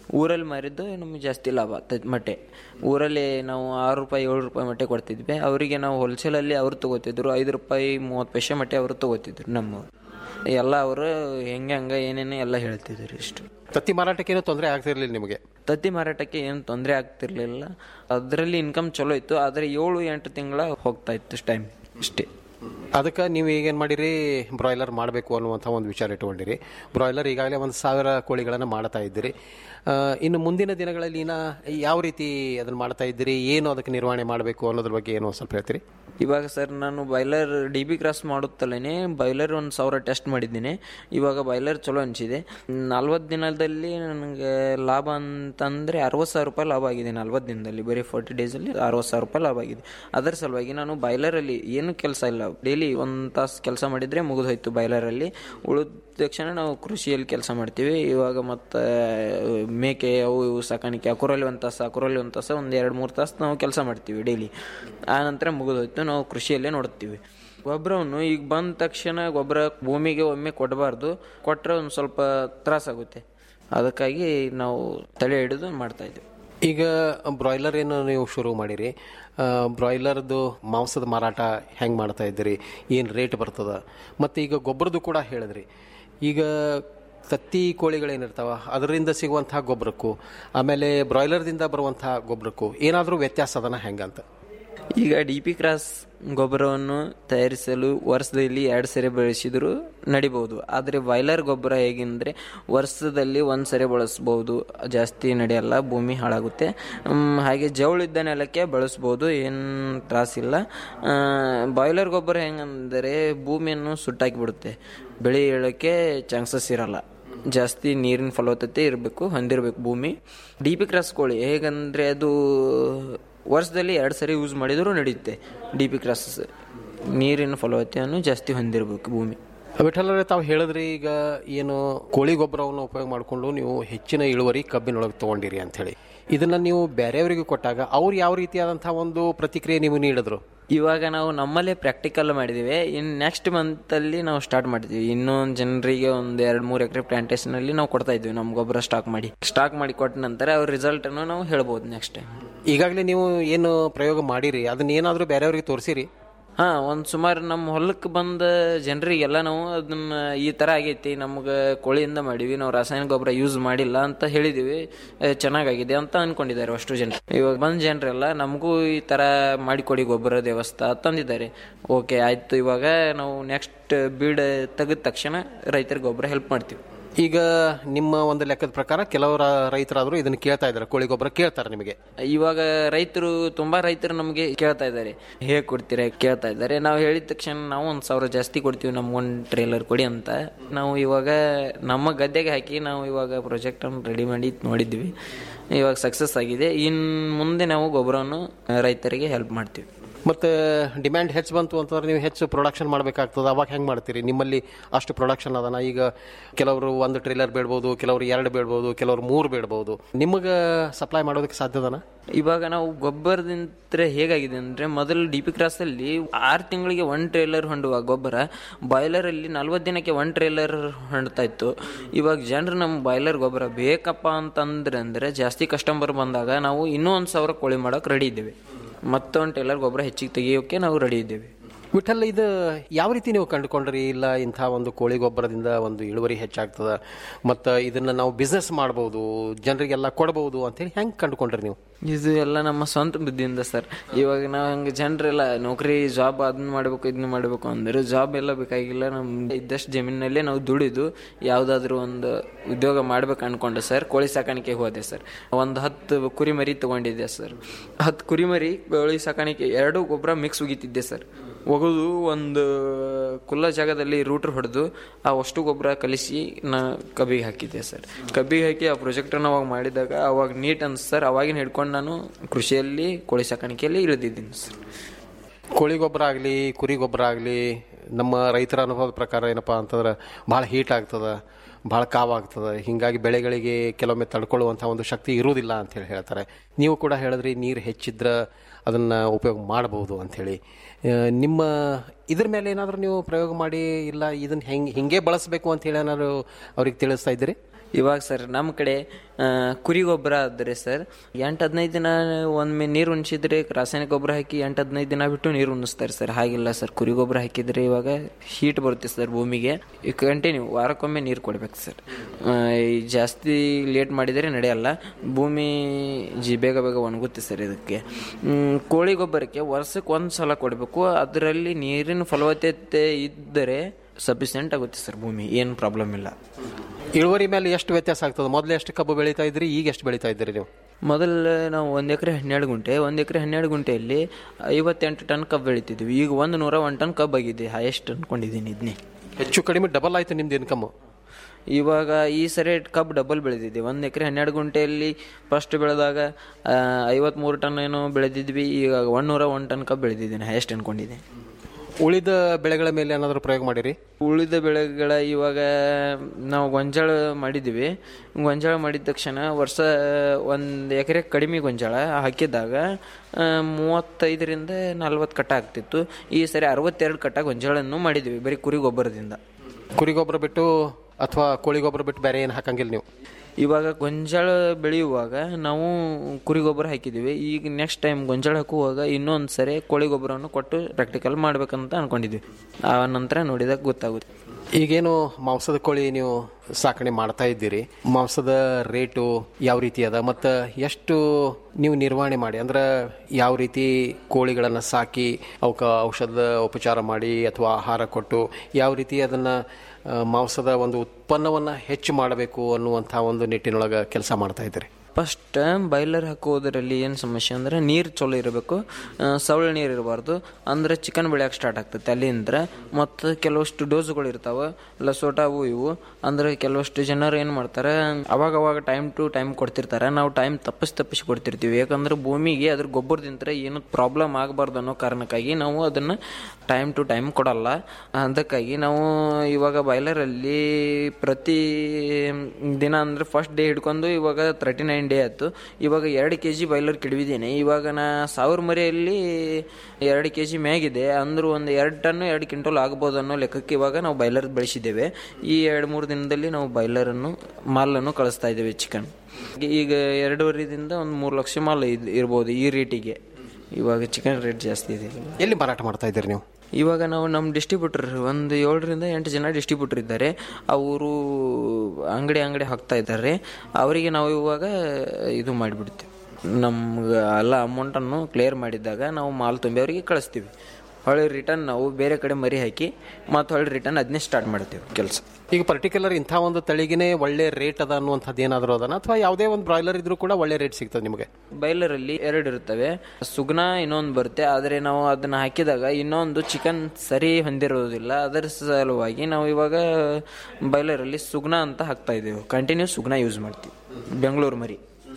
Speaker 1: ಊರಲ್ಲಿ ಮಾರಿದ್ದು ನಮಗೆ ಜಾಸ್ತಿ ಲಾಭ ತ- ಮೊಟ್ಟೆ ಊರಲ್ಲಿ ನಾವು ಆರು ರೂಪಾಯಿ ಏಳು ರೂಪಾಯಿ ಮೊಟ್ಟೆ ಕೊಡ್ತಿದ್ವಿ ಅವರಿಗೆ ನಾವು ಹೋಲ್ಸೇಲಲ್ಲಿ ಅವ್ರು ತಗೋತಿದ್ರು ಐದು ರೂಪಾಯಿ ಮೂವತ್ತು ಪೈಸೆ ಮೊಟ್ಟೆ ಅವರು ತಗೋತಿದ್ರು ನಮ್ಮ ಎಲ್ಲ ಅವರು ಹೆಂಗೆ ಹಂಗೆ ಏನೇನು ಎಲ್ಲ ಹೇಳ್ತಿದ್ರು ಇಷ್ಟು
Speaker 21: ತತ್ತಿ ಮಾರಾಟಕ್ಕೆ ಏನೂ ತೊಂದರೆ ಆಗ್ತಿರ್ಲಿಲ್ಲ ನಿಮಗೆ
Speaker 1: ತತ್ತಿ ಮಾರಾಟಕ್ಕೆ ಏನು ತೊಂದರೆ ಆಗ್ತಿರ್ಲಿಲ್ಲ ಅದರಲ್ಲಿ ಇನ್ಕಮ್ ಚಲೋ ಇತ್ತು ಆದರೆ ಏಳು ಎಂಟು ತಿಂಗಳ ಹೋಗ್ತಾ ಇತ್ತು ಟೈಮ್ ಇಷ್ಟೇ
Speaker 21: ಅದಕ್ಕೆ ನೀವು ಈಗೇನು ಮಾಡಿರಿ ಬ್ರಾಯ್ಲರ್ ಮಾಡಬೇಕು ಅನ್ನುವಂಥ ಒಂದು ವಿಚಾರ ಇಟ್ಕೊಂಡಿರಿ ಬ್ರಾಯ್ಲರ್ ಈಗಾಗಲೇ ಒಂದು ಸಾವಿರ ಕೋಳಿಗಳನ್ನು ಮಾಡ್ತಾ ಇದ್ದೀರಿ ಆ, ಇನ್ನು ಮುಂದಿನ ದಿನಗಳಲ್ಲಿ ಇನ್ನ ಯಾವ ರೀತಿ ಅದನ್ನು ಮಾಡ್ತಾ ಇದ್ದೀರಿ ಏನು ಅದಕ್ಕೆ ನಿರ್ವಹಣೆ ಮಾಡಬೇಕು ಅನ್ನೋದ್ರ ಬಗ್ಗೆ ಏನು ಒಂದ್ ಸ್ವಲ್ಪ ಹೇಳ್ತೀರಿ
Speaker 1: ಇವಾಗ ಸರ್ ನಾನು ಬಾಯ್ಲರ್ ಡಿ ಬಿ ಕ್ರಾಸ್ ಮಾಡುತ್ತಲೇ ಬಾಯ್ಲರ್ ಒಂದು ಸಾವಿರ ಟೆಸ್ಟ್ ಮಾಡಿದ್ದೀನಿ ಇವಾಗ ಬಾಯ್ಲರ್ ಚಲೋ ಅನಿಸಿದೆ ನಲ್ವತ್ತು ದಿನದಲ್ಲಿ ನನಗೆ ಲಾಭ ಅಂತಂದರೆ ಅರವತ್ತು ಸಾವಿರ ರೂಪಾಯಿ ಲಾಭ ಆಗಿದೆ ನಲ್ವತ್ತು ದಿನದಲ್ಲಿ ಬರೀ ಫೋರ್ಟಿ ಡೇಸಲ್ಲಿ ಅರವತ್ತು ಸಾವಿರ ರೂಪಾಯಿ ಲಾಭ ಆಗಿದೆ ಅದರ ಸಲುವಾಗಿ ನಾನು ಬಾಯ್ಲರಲ್ಲಿ ಏನು ಕೆಲಸ ಇಲ್ಲ ಡೈಲಿ ಒಂದು ತಾಸು ಕೆಲಸ ಮಾಡಿದರೆ ಮುಗಿದೋಯ್ತು ಬಾಯ್ಲರಲ್ಲಿ ಉಳಿದ ತಕ್ಷಣ ನಾವು ಕೃಷಿಯಲ್ಲಿ ಕೆಲಸ ಮಾಡ್ತೀವಿ ಇವಾಗ ಮತ್ತು ಮೇಕೆ ಅವು ಇವು ಸಾಕಾಣಿಕೆ ಅಕುರಲ್ಲಿ ಒಂದು ತಾಸು ಅಕುರಲ್ಲಿ ಒಂದು ತಾಸು ಒಂದು ಎರಡು ಮೂರು ತಾಸು ನಾವು ಕೆಲಸ ಮಾಡ್ತೀವಿ ಡೈಲಿ ಆ ನಂತರ ಮುಗಿದೋಯ್ತು ನಾವು ಕೃಷಿಯಲ್ಲೇ ನೋಡ್ತೀವಿ ಗೊಬ್ಬರವನ್ನು ಈಗ ಬಂದ ತಕ್ಷಣ ಗೊಬ್ಬರ ಭೂಮಿಗೆ ಒಮ್ಮೆ ಕೊಡಬಾರ್ದು ಕೊಟ್ಟರೆ ಒಂದು ಸ್ವಲ್ಪ ತ್ರಾಸಾಗುತ್ತೆ ಅದಕ್ಕಾಗಿ ನಾವು ತಲೆ ಹಿಡಿದು ಮಾಡ್ತಾ ಇದ್ದೀವಿ
Speaker 21: ಈಗ ಬ್ರಾಯ್ಲರ್ ಏನು ನೀವು ಶುರು ಮಾಡಿರಿ ಆ, ಬ್ರಾಯ್ಲರ್ದು ಮಾಂಸದ ಮಾರಾಟ ಹೆಂಗೆ ಮಾಡ್ತಾ ಇದ್ದೀರಿ ಏನು ರೇಟ್ ಬರ್ತದ ಮತ್ತು ಈಗ ಗೊಬ್ಬರದ್ದು ಕೂಡ ಹೇಳಿದ್ರಿ ಈಗ ತತ್ತಿ ಕೋಳಿಗಳೇನಿರ್ತಾವ ಅದರಿಂದ ಸಿಗುವಂತಹ ಗೊಬ್ಬರಕ್ಕೂ ಆಮೇಲೆ ಬ್ರಾಯ್ಲರ್ದಿಂದ ಬರುವಂತಹ ಗೊಬ್ಬರಕ್ಕೂ ಏನಾದರೂ ವ್ಯತ್ಯಾಸ ಅದನ್ನ ಹೆಂಗಂತ
Speaker 1: ಈಗ ಡಿ ಪಿ ಕ್ರಾಸ್ ಗೊಬ್ಬರವನ್ನು ತಯಾರಿಸಲು ವರ್ಷದಲ್ಲಿ ಎರಡು ಸರಿ ಬಳಸಿದರೂ ನಡಿಬಹುದು ಆದರೆ ಬಾಯ್ಲರ್ ಗೊಬ್ಬರ ಹೇಗೆಂದರೆ ವರ್ಷದಲ್ಲಿ ಒಂದು ಸರಿ ಬಳಸ್ಬೋದು ಜಾಸ್ತಿ ನಡೆಯಲ್ಲ ಭೂಮಿ ಹಾಳಾಗುತ್ತೆ ಮ್, ಹಾಗೆ ಜವಳಿದ್ದ ನೆಲಕ್ಕೆ ಬಳಸ್ಬೋದು ಏನು ತ್ರಾಸಿಲ್ಲ ಆ, ಬಾಯ್ಲರ್ ಗೊಬ್ಬರ ಹೆಂಗಂದರೆ ಭೂಮಿಯನ್ನು ಸುಟ್ಟಾಕಿಬಿಡುತ್ತೆ ಬೆಳೆ ಏಳೋಕ್ಕೆ ಚಾನ್ಸಸ್ ಇರಲ್ಲ ಜಾಸ್ತಿ ನೀರಿನ ಫಲವತ್ತತೆ ಇರಬೇಕು ಹೊಂದಿರಬೇಕು ಭೂಮಿ ಡಿ ಪಿ ಕ್ರಾಸ್ ಕೋಳಿ ಹೇಗಂದರೆ ಅದು ವರ್ಷದಲ್ಲಿ ಎರಡು ಸರಿ ಯೂಸ್ ಮಾಡಿದರೂ ನಡೆಯುತ್ತೆ ಡಿ ಪಿ ಕ್ರಾಸ್ ನೀರಿನ ಫಲವತ್ತತೆಯನ್ನು ಜಾಸ್ತಿ ಹೊಂದಿರಬೇಕು ಭೂಮಿ
Speaker 21: ವಿಠಲರೇ ತಾವು ಹೇಳಿದ್ರಿ ಈಗ ಏನು ಕೋಳಿ ಗೊಬ್ಬರವನ್ನು ಉಪಯೋಗ ಮಾಡಿಕೊಂಡು ನೀವು ಹೆಚ್ಚಿನ ಇಳುವರಿ ಕಬ್ಬಿನೊಳಗೆ ತಗೊಂಡಿರಿ ಅಂತ ಹೇಳಿ ಇದನ್ನ ನೀವು ಬೇರೆಯವರಿಗೆ ಕೊಟ್ಟಾಗ ಅವ್ರು ಯಾವ ರೀತಿಯಾದಂತಹ ಒಂದು ಪ್ರತಿಕ್ರಿಯೆ ನೀವು ನೀಡಿದ್ರು
Speaker 1: ಇವಾಗ ನಾವು ನಮ್ಮಲ್ಲೇ ಪ್ರಾಕ್ಟಿಕಲ್ ಮಾಡಿದ್ದೀವಿ ಇನ್ನು ನೆಕ್ಸ್ಟ್ ಮಂತಲ್ಲಿ ನಾವು ಸ್ಟಾರ್ಟ್ ಮಾಡ್ತೀವಿ ಇನ್ನೊಂದು ಜನರಿಗೆ ಒಂದು ಎರಡು ಮೂರು ಎಕರೆ ಪ್ಲಾಂಟೇಶನಲ್ಲಿ ನಾವು ಕೊಡ್ತಾ ಇದ್ವಿ ನಮ್ಮ ಗೊಬ್ಬರ ಸ್ಟಾಕ್ ಮಾಡಿ ಸ್ಟಾಕ್ ಮಾಡಿ ಕೊಟ್ಟ ನಂತರ ಅವ್ರ ರಿಸಲ್ಟನ್ನು ನಾವು ಹೇಳ್ಬೋದು ನೆಕ್ಸ್ಟ್ ಟೈಮ್
Speaker 21: ಈಗಾಗಲೇ ನೀವು ಏನು ಪ್ರಯೋಗ ಮಾಡಿರಿ ಅದನ್ನ ಏನಾದರೂ ಬೇರೆಯವರಿಗೆ ತೋರಿಸಿರಿ
Speaker 1: ಹಾ ಒಂದು ಸುಮಾರು ನಮ್ಮ ಹೊಲಕ್ಕೆ ಬಂದ ಜನರಿಗೆಲ್ಲ ನಾವು ಅದನ್ನ ಈ ಥರ ಆಗೈತಿ ನಮ್ಗೆ ಕೋಳಿಯಿಂದ ಮಾಡೀವಿ ನಾವು ರಾಸಾಯನಿಕ ಗೊಬ್ಬರ ಯೂಸ್ ಮಾಡಿಲ್ಲ ಅಂತ ಹೇಳಿದೀವಿ ಏ, ಚೆನ್ನಾಗಾಗಿದೆ ಅಂತ ಅನ್ಕೊಂಡಿದ್ದಾರೆ ಅಷ್ಟು ಜನ ಇವಾಗ ಬಂದ ಜನರೆಲ್ಲ ನಮಗೂ ಈ ಥರ ಮಾಡಿಕೊಡಿ ಗೊಬ್ಬರ ವ್ಯವಸ್ಥೆ ತಂದಿದ್ದಾರೆ ಓಕೆ ಆಯ್ತು ಇವಾಗ ನಾವು ನೆಕ್ಸ್ಟ್ ಬೀಡ್ ತೆಗೆದ ತಕ್ಷಣ ರೈತರಿಗೆ ಗೊಬ್ಬರ ಹೆಲ್ಪ್ ಮಾಡ್ತೀವಿ
Speaker 21: ಈಗ ನಿಮ್ಮ ಒಂದು ಲೆಕ್ಕದ ಪ್ರಕಾರ ಕೆಲವರ ರೈತರಾದರೂ ಇದನ್ನು ಕೇಳ್ತಾ ಇದ್ದಾರೆ ಕೋಳಿ ಗೊಬ್ಬರ ಕೇಳ್ತಾರೆ ನಿಮಗೆ
Speaker 1: ಇವಾಗ ರೈತರು ತುಂಬಾ ರೈತರು ನಮಗೆ ಕೇಳ್ತಾ ಇದ್ದಾರೆ ಹೇಗೆ ಕೊಡ್ತೀರಾ ಕೇಳ್ತಾ ಇದ್ದಾರೆ ನಾವು ಹೇಳಿದ ತಕ್ಷಣ ನಾವು ಒಂದು ಸಾವಿರ ಜಾಸ್ತಿ ಕೊಡ್ತೀವಿ ನಮ್ಗೆ ಒಂದು ಟ್ರೇಲರ್ ಕೊಡಿ ಅಂತ ನಾವು ಇವಾಗ ನಮ್ಮ ಗದ್ದೆಗೆ ಹಾಕಿ ನಾವು ಇವಾಗ ಪ್ರಾಜೆಕ್ಟ್ ಅನ್ನು ರೆಡಿ ಮಾಡಿ ನೋಡಿದ್ವಿ ಇವಾಗ ಸಕ್ಸಸ್ ಆಗಿದೆ ಇನ್ನು ಮುಂದೆ ನಾವು ಗೊಬ್ಬರವನ್ನು ರೈತರಿಗೆ ಹೆಲ್ಪ್ ಮಾಡ್ತೀವಿ
Speaker 21: ಮತ್ತೆ ಡಿಮ್ಯಾಂಡ್ ಹೆಚ್ಚು ಬಂತು ಅಂತಂದ್ರೆ ನೀವು ಹೆಚ್ಚು ಪ್ರೊಡಕ್ಷನ್ ಮಾಡಬೇಕಾಗ್ತದೆ ಅವಾಗ ಹೆಂಗೆ ಮಾಡ್ತೀರಿ ನಿಮ್ಮಲ್ಲಿ ಅಷ್ಟು ಪ್ರೊಡಕ್ಷನ್ ಅದನ ಈಗ ಕೆಲವರು ಒಂದು ಟ್ರೇಲರ್ ಬೇಡ್ಬೋದು ಕೆಲವರು ಎರಡು ಬೇಡ್ಬೋದು ಕೆಲವರು ಮೂರು ಬೇಡ್ಬೋದು ನಿಮಗೆ ಸಪ್ಲೈ ಮಾಡೋದಕ್ಕೆ ಸಾಧ್ಯದನ
Speaker 1: ಇವಾಗ ನಾವು ಗೊಬ್ಬರದಿಂದ ಹೇಗಾಗಿದೆ ಅಂದ್ರೆ ಮೊದಲು ಡಿ ಪಿ ಕ್ರಾಸಲ್ಲಿ ಆರು ತಿಂಗಳಿಗೆ ಒನ್ ಟ್ರೇಲರ್ ಹೊಂಡುವ ಗೊಬ್ಬರ ಬಾಯ್ಲರ್ ಅಲ್ಲಿ ನಲ್ವತ್ತು ದಿನಕ್ಕೆ ಒನ್ ಟ್ರೇಲರ್ ಹೊಂಡ್ತಾ ಇತ್ತು ಇವಾಗ ಜನರು ನಮ್ಮ ಬಾಯ್ಲರ್ ಗೊಬ್ಬರ ಬೇಕಪ್ಪ ಅಂತಂದ್ರೆ ಅಂದ್ರೆ ಜಾಸ್ತಿ ಕಸ್ಟಮರ್ ಬಂದಾಗ ನಾವು ಇನ್ನೂ ಒಂದು ಸಾವಿರ ಕೋಳಿ ಮಾಡೋಕೆ ರೆಡಿ ಇದ್ದೇವೆ ಮತ್ತೊಂದು ಟೇಲರ್ ಗೊಬ್ಬರ ಹೆಚ್ಚಿಗೆ ತೆಗಿಯೋಕೆ ನಾವು ರೆಡಿ ಇದ್ದೇವೆ
Speaker 21: ವಿಠಲ್ ಇದು ಯಾವ ರೀತಿ ನೀವು ಕಂಡುಕೊಂಡ್ರಿ ಇಲ್ಲ ಇಂಥ ಒಂದು ಕೋಳಿ ಗೊಬ್ಬರದಿಂದ ಒಂದು ಇಳುವರಿ ಹೆಚ್ಚಾಗ್ತದ ಮತ್ತು ಇದನ್ನ ನಾವು ಬಿಸ್ನೆಸ್ ಮಾಡ್ಬೋದು ಜನರಿಗೆಲ್ಲ ಕೊಡ್ಬೋದು ಅಂತೇಳಿ ಹೆಂಗೆ ಕಂಡುಕೊಂಡ್ರಿ ನೀವು
Speaker 1: ಇದು ಎಲ್ಲ ನಮ್ಮ ಸ್ವಂತ ಬುದ್ಧಿಯಿಂದ ಸರ್ ಇವಾಗ ನಾವು ಹಂಗೆ ಜನರೆಲ್ಲ ನೌಕರಿ ಜಾಬ್ ಅದನ್ನ ಮಾಡಬೇಕು ಇದನ್ನ ಮಾಡಬೇಕು ಅಂದ್ರೆ ಜಾಬ್ ಎಲ್ಲ ಬೇಕಾಗಿಲ್ಲ ನಮ್ಮ ಇದ್ದಷ್ಟು ಜಮೀನಲ್ಲೇ ನಾವು ದುಡಿದು ಯಾವುದಾದ್ರೂ ಒಂದು ಉದ್ಯೋಗ ಮಾಡ್ಬೇಕು ಅನ್ಕೊಂಡೆ ಸರ್ ಕೋಳಿ ಸಾಕಾಣಿಕೆ ಹೋದೆ ಸರ್ ಒಂದು ಹತ್ತು ಕುರಿಮರಿ ತಗೊಂಡಿದ್ದೆ ಸರ್ ಹತ್ತು ಕುರಿಮರಿ ಕೋಳಿ ಸಾಕಾಣಿಕೆ ಎರಡು ಗೊಬ್ಬರ ಮಿಕ್ಸ್ ಉಗಿತಿದ್ದೆ ಸರ್ ಒಗೆದು ಒಂದು ಕುಲ್ಲ ಜಾಗದಲ್ಲಿ ರೂಟ್ರ್ ಹೊಡೆದು ಆ ಅಷ್ಟು ಗೊಬ್ಬರ ಕಲಿಸಿ ನಾ ಕಬ್ಬಿಗೆ ಹಾಕಿದ್ದೆ ಸರ್ ಕಬ್ಬಿಗೆ ಹಾಕಿ ಆ ಪ್ರಾಜೆಕ್ಟನ್ನು ಅವಾಗ ಮಾಡಿದಾಗ ಅವಾಗ ನೀಟ್ ಅನ್ಸ್ ಸರ್ ಅವಾಗಿನ ಹಿಡ್ಕೊಂಡು ನಾನು ಕೃಷಿಯಲ್ಲಿ ಕೋಳಿ ಸಾಕಾಣಿಕೆಯಲ್ಲಿ ಇಳಿದಿದ್ದೀನಿ ಸರ್
Speaker 21: ಕೋಳಿ ಗೊಬ್ಬರ ಆಗಲಿ ಕುರಿ ಗೊಬ್ಬರ ಆಗಲಿ ನಮ್ಮ ರೈತರ ಅನುಭವದ ಪ್ರಕಾರ ಏನಪ್ಪಾ ಅಂತಂದ್ರೆ ಭಾಳ ಹೀಟ್ ಆಗ್ತದೆ ಭಾಳ ಕಾವಾಗ್ತದೆ ಹಿಂಗಾಗಿ ಬೆಳೆಗಳಿಗೆ ಕೆಲವೊಮ್ಮೆ ತಡ್ಕೊಳ್ಳುವಂಥ ಒಂದು ಶಕ್ತಿ ಇರುವುದಿಲ್ಲ ಅಂತ ಹೇಳಿ ಹೇಳ್ತಾರೆ ನೀವು ಕೂಡ ಹೇಳಿದ್ರಿ ನೀರು ಹೆಚ್ಚಿದ್ರೆ ಅದನ್ನು ಉಪಯೋಗ ಮಾಡಬಹುದು ಅಂಥೇಳಿ ನಿಮ್ಮ ಇದ್ರ ಮೇಲೆ ಏನಾದರೂ ನೀವು ಪ್ರಯೋಗ ಮಾಡಿ ಇಲ್ಲ ಇದನ್ನು ಹೆಂಗೆ ಹಿಂಗೆ ಬಳಸಬೇಕು ಅಂತ ಹೇಳಿ ಏನಾದ್ರು ಅವ್ರಿಗೆ ತಿಳಿಸ್ತಾ ಇದ್ದೀರಿ
Speaker 1: ಇವಾಗ ಸರ್ ನಮ್ಮ ಕಡೆ ಆ, ಕುರಿ ಗೊಬ್ಬರ ಆದರೆ ಸರ್ ಎಂಟು ಹದಿನೈದು ದಿನ ಒಮ್ಮೆ ನೀರು ಉಣಿಸಿದ್ರೆ ರಾಸಾಯನಿಕ ಗೊಬ್ಬರ ಹಾಕಿ ಎಂಟು ಹದಿನೈದು ದಿನ ಬಿಟ್ಟು ನೀರು ಉಣಿಸ್ತಾರೆ ಸರ್ ಹಾಗಿಲ್ಲ ಸರ್ ಕುರಿ ಗೊಬ್ಬರ ಹಾಕಿದ್ರೆ ಇವಾಗ ಹೀಟ್ ಬರುತ್ತೆ ಸರ್ ಭೂಮಿಗೆ ಕಂಟಿನ್ಯೂ ವಾರಕ್ಕೊಮ್ಮೆ ನೀರು ಕೊಡ್ಬೇಕು ಸರ್ ಆ, ಈ ಜಾಸ್ತಿ ಲೇಟ್ ಮಾಡಿದರೆ ನಡೆಯಲ್ಲ ಭೂಮಿ ಜಿ ಬೇಗ ಬೇಗ ಒಣಗುತ್ತೆ ಸರ್ ಇದಕ್ಕೆ ಮ್, ಕೋಳಿ ಗೊಬ್ಬರಕ್ಕೆ ವರ್ಷಕ್ಕೆ ಒಂದು ಸಲ ಕೊಡಬೇಕು ಅದರಲ್ಲಿ ನೀರಿನ ಫಲವತ್ತತೆ ಇದ್ದರೆ ಸಫಿಷಿಯೆಂಟ್ ಆಗುತ್ತೆ ಸರ್ ಭೂಮಿ ಏನು ಪ್ರಾಬ್ಲಮ್ ಇಲ್ಲ
Speaker 21: ಇಳುವರಿ ಮೇಲೆ ಎಷ್ಟು ವ್ಯತ್ಯಾಸ ಆಗ್ತದೆ ಮೊದಲು ಎಷ್ಟು ಕಬ್ಬು ಬೆಳೀತಾ ಇದ್ರಿ ಈಗ ಎಷ್ಟು ಬೆಳೀತಾ ಇದ್ದೀರಿ ನೀವು
Speaker 1: ಮೊದಲು ನಾವು ಒಂದು ಎಕರೆ ಹನ್ನೆರಡು ಗುಂಟೆ ಒಂದು ಎಕರೆ ಹನ್ನೆರಡು ಗುಂಟೆಯಲ್ಲಿ ಐವತ್ತೆಂಟು ಟನ್ ಕಬ್ಬು ಬೆಳಿತಿದ್ವಿ ಈಗ ಒಂದು ನೂರ ಒಂದು ಟನ್ ಕಬ್ಬು ಆಗಿದೆ ಹೈಯೆಸ್ಟ್ ಅನ್ಕೊಂಡಿದ್ದೀನಿ ಇದನ್ನೇ
Speaker 21: ಹೆಚ್ಚು ಕಡಿಮೆ ಡಬಲ್ ಆಯ್ತು ನಿಮ್ದು ಇನ್ಕಮ್
Speaker 1: ಇವಾಗ ಈ ಸರಿ ಕಬ್ಬು ಡಬಲ್ ಬೆಳೆದಿದೆ ಒಂದು ಎಕರೆ ಹನ್ನೆರಡು ಗುಂಟೆಯಲ್ಲಿ ಫಸ್ಟ್ ಬೆಳೆದಾಗ ಐವತ್ಮೂರು ಟನ್ ಏನೋ ಬೆಳೆದಿದ್ವಿ ಈಗ ಒಂದೂರ ಒಂದು ಟನ್ ಕಬ್ಬು ಬೆಳೆದಿದ್ದೀನಿ ಹೈಯೆಸ್ಟ್ ಅನ್ಕೊಂಡಿದ್ದೀನಿ
Speaker 21: ಉಳಿದ ಬೆಳೆಗಳ ಮೇಲೆ ಏನಾದರೂ ಪ್ರಯೋಗ ಮಾಡಿರಿ
Speaker 1: ಉಳಿದ ಬೆಳೆಗಳ ಇವಾಗ ನಾವು ಗೊಂಜಾಳ ಮಾಡಿದ್ದೀವಿ ಗೊಂಜಾಳ ಮಾಡಿದ ತಕ್ಷಣ ವರ್ಷ ಒಂದು ಎಕರೆ ಕಡಿಮೆ ಗೊಂಜಾಳ ಹಾಕಿದಾಗ ಆ, ಮೂವತ್ತೈದರಿಂದ ನಲ್ವತ್ತು ಕಟ್ಟ ಆಗ್ತಿತ್ತು ಈ ಸರಿ ಅರವತ್ತೆರಡು ಕಟ್ಟ ಗೊಂಜಾಳನ್ನು ಮಾಡಿದ್ದೀವಿ ಬರೀ ಕುರಿ ಗೊಬ್ಬರದಿಂದ
Speaker 21: ಕುರಿ ಗೊಬ್ಬರ ಬಿಟ್ಟು ಅಥವಾ ಕೋಳಿ ಗೊಬ್ಬರ ಬಿಟ್ಟು ಬೇರೆ ಏನು ಹಾಕಂಗಿಲ್ಲ ನೀವು
Speaker 1: ಇವಾಗ ಗೊಂಜಾಳ ಬೆಳೆಯುವಾಗ ನಾವು ಕುರಿ ಗೊಬ್ಬರ ಹಾಕಿದ್ದೀವಿ ಈಗ ನೆಕ್ಸ್ಟ್ ಟೈಮ್ ಗೊಂಜಾಳ ಹಾಕುವಾಗ ಇನ್ನೊಂದು ಸರಿ ಕೋಳಿ ಗೊಬ್ಬರವನ್ನು ಕೊಟ್ಟು ಪ್ರಾಕ್ಟಿಕಲ್ ಮಾಡ್ಬೇಕಂತ ಅನ್ಕೊಂಡಿದ್ವಿ ಆ ನಂತರ ನೋಡಿದಾಗ ಗೊತ್ತಾಗುತ್ತೆ
Speaker 21: ಈಗೇನು ಮಾಂಸದ ಕೋಳಿ ನೀವು ಸಾಕಣೆ ಮಾಡ್ತಾ ಇದ್ದೀರಿ ಮಾಂಸದ ರೇಟು ಯಾವ ರೀತಿ ಅದ ಮತ್ತು ಎಷ್ಟು ನೀವು ನಿರ್ವಹಣೆ ಮಾಡಿ ಅಂದ್ರೆ ಯಾವ ರೀತಿ ಕೋಳಿಗಳನ್ನು ಸಾಕಿ ಅವಕ್ಕೆ ಔಷಧ ಉಪಚಾರ ಮಾಡಿ ಅಥವಾ ಆಹಾರ ಕೊಟ್ಟು ಯಾವ ರೀತಿ ಅದನ್ನು ಮಾಂಸದ ಒಂದು ಉತ್ಪನ್ನವನ್ನು ಹೆಚ್ಚು ಮಾಡಬೇಕು ಅನ್ನುವಂಥ ಒಂದು ನಿಟ್ಟಿನೊಳಗೆ ಕೆಲಸ ಮಾಡ್ತಾ ಇದ್ದೀರಿ
Speaker 1: ಫಸ್ಟ್ ಬಾಯ್ಲರ್ ಹಾಕೋದ್ರಲ್ಲಿ ಏನು ಸಮಸ್ಯೆ ಅಂದ್ರೆ ನೀರು ಚಲೋ ಇರಬೇಕು ಸವಳ ನೀರು ಇರಬಾರ್ದು ಅಂದ್ರೆ ಚಿಕನ್ ಬೆಳೆಯಕ್ಕೆ ಸ್ಟಾರ್ಟ್ ಆಗ್ತೈತೆ ಅಲ್ಲಿಂದ ಮತ್ತು ಕೆಲವಷ್ಟು ಡೋಸ್ಗಳು ಇರ್ತಾವೆ ಲಸೋಟ ಅವು ಇವು ಅಂದ್ರೆ ಕೆಲವಷ್ಟು ಜನರು ಏನು ಮಾಡ್ತಾರೆ ಅವಾಗ ಅವಾಗ ಟೈಮ್ ಟು ಟೈಮ್ ಕೊಡ್ತಿರ್ತಾರೆ ನಾವು ಟೈಮ್ ತಪ್ಪಿಸಿ ತಪ್ಪಿಸಿ ಕೊಡ್ತಿರ್ತೀವಿ ಯಾಕಂದ್ರೆ ಭೂಮಿಗೆ ಅದ್ರ ಗೊಬ್ಬರದಿಂದ ಏನು ಪ್ರಾಬ್ಲಮ್ ಆಗಬಾರ್ದು ಅನ್ನೋ ಕಾರಣಕ್ಕಾಗಿ ನಾವು ಅದನ್ನು ಟೈಮ್ ಟು ಟೈಮ್ ಕೊಡಲ್ಲ ಅದಕ್ಕಾಗಿ ನಾವು ಇವಾಗ ಬಾಯ್ಲರಲ್ಲಿ ಪ್ರತಿ ದಿನ ಅಂದ್ರೆ ಫಸ್ಟ್ ಡೇ ಹಿಡ್ಕೊಂಡು ಇವಾಗ ತರ್ಟಿ ನೈನ್ ಡೇ ಆಯ್ತು ಇವಾಗ ಎರಡು ಕೆ ಜಿ ಬಾಯ್ಲರ್ ಕೆಡವಿದ್ದೀನಿ ಇವಾಗ ನಾ ಸಾವಿರ ಮರಿಯಲ್ಲಿ ಎರಡು ಕೆ ಜಿ ಮ್ಯಾಗಿದೆ ಅಂದ್ರೂ ಒಂದು ಎರಡು ಟನ್ನು ಎರಡು ಕ್ವಿಂಟಲ್ ಆಗ್ಬೋದು ಅನ್ನೋ ಲೆಕ್ಕಕ್ಕೆ ಇವಾಗ ನಾವು ಬಾಯ್ಲರ್ ಬೆಳೆಸಿದ್ದೇವೆ ಈ ಎರಡು ಮೂರು ದಿನದಲ್ಲಿ ನಾವು ಬಾಯ್ಲರನ್ನು ಮಾಲನ್ನು ಕಳಿಸ್ತಾ ಇದ್ದೇವೆ ಚಿಕನ್ ಈಗ ಎರಡೂವರೆದಿಂದ ಒಂದು ಮೂರು ಲಕ್ಷ ಮಾಲ್ ಇದ್- ಇರ್ಬೋದು ಈ ರೇಟಿಗೆ ಇವಾಗ ಚಿಕನ್ ರೇಟ್ ಜಾಸ್ತಿ ಇದೆ
Speaker 21: ಎಲ್ಲಿ ಮಾರಾಟ ಮಾಡ್ತಾ ಇದ್ದೀರಿ ನೀವು
Speaker 1: ಇವಾಗ ನಾವು ನಮ್ಮ ಡಿಸ್ಟ್ರಿಬ್ಯೂಟರ್ ಒಂದು ಏಳರಿಂದ ಎಂಟು ಜನ ಡಿಸ್ಟ್ರಿಬ್ಯೂಟರ್ ಇದ್ದಾರೆ ಅವರು ಅಂಗಡಿ ಅಂಗಡಿ ಹಾಕ್ತಾ ಇದ್ದಾರೆ ಅವರಿಗೆ ನಾವು ಇವಾಗ ಇದು ಮಾಡಿಬಿಡ್ತೀವಿ ನಮ್ಗೆ ಎಲ್ಲ ಅಮೌಂಟನ್ನು ಕ್ಲಿಯರ್ ಮಾಡಿದ್ದಾಗ ನಾವು ಮಾಲ್ ತುಂಬಿ ಅವರಿಗೆ ಕಳಿಸ್ತೀವಿ ಹೊಳ್ಳಿ ರಿಟರ್ನ್ ನಾವು ಬೇರೆ ಕಡೆ ಮರಿ ಹಾಕಿ ಮತ್ತು ಹೊಳ್ಳಿ ರಿಟರ್ನ್ ಅದನ್ನೇ ಸ್ಟಾರ್ಟ್ ಮಾಡ್ತೀವಿ ಕೆಲಸ
Speaker 21: ಈಗ ಪರ್ಟಿಕ್ಯುಲರ್ ಇಂಥ ಒಂದು ತಳಿಗಿನೇ ಒಳ್ಳೆ ರೇಟ್ ಅದ ಅನ್ನುವಂಥದ್ದು ಏನಾದರೂ ಅದನ್ನ ಅಥವಾ ಯಾವುದೇ ಒಂದು ಬ್ರಾಯ್ಲರ್ ಇದ್ರೂ ಕೂಡ ಒಳ್ಳೆ ರೇಟ್ ಸಿಗ್ತದೆ ನಿಮಗೆ
Speaker 1: ಬೈಲರಲ್ಲಿ ಎರಡು ಇರ್ತವೆ ಸುಗ್ನ ಇನ್ನೊಂದು ಬರುತ್ತೆ ಆದರೆ ನಾವು ಅದನ್ನ ಹಾಕಿದಾಗ ಇನ್ನೊಂದು ಚಿಕನ್ ಸರಿ ಹೊಂದಿರೋದಿಲ್ಲ ಅದರ ಸಲುವಾಗಿ ನಾವು ಇವಾಗ ಬೈಲರಲ್ಲಿ ಸುಗ್ನ ಅಂತ ಹಾಕ್ತಾ ಇದ್ದೀವಿ ಕಂಟಿನ್ಯೂ ಸುಗ್ನ ಯೂಸ್ ಮಾಡ್ತೀವಿ ಬೆಂಗಳೂರು ಮರಿ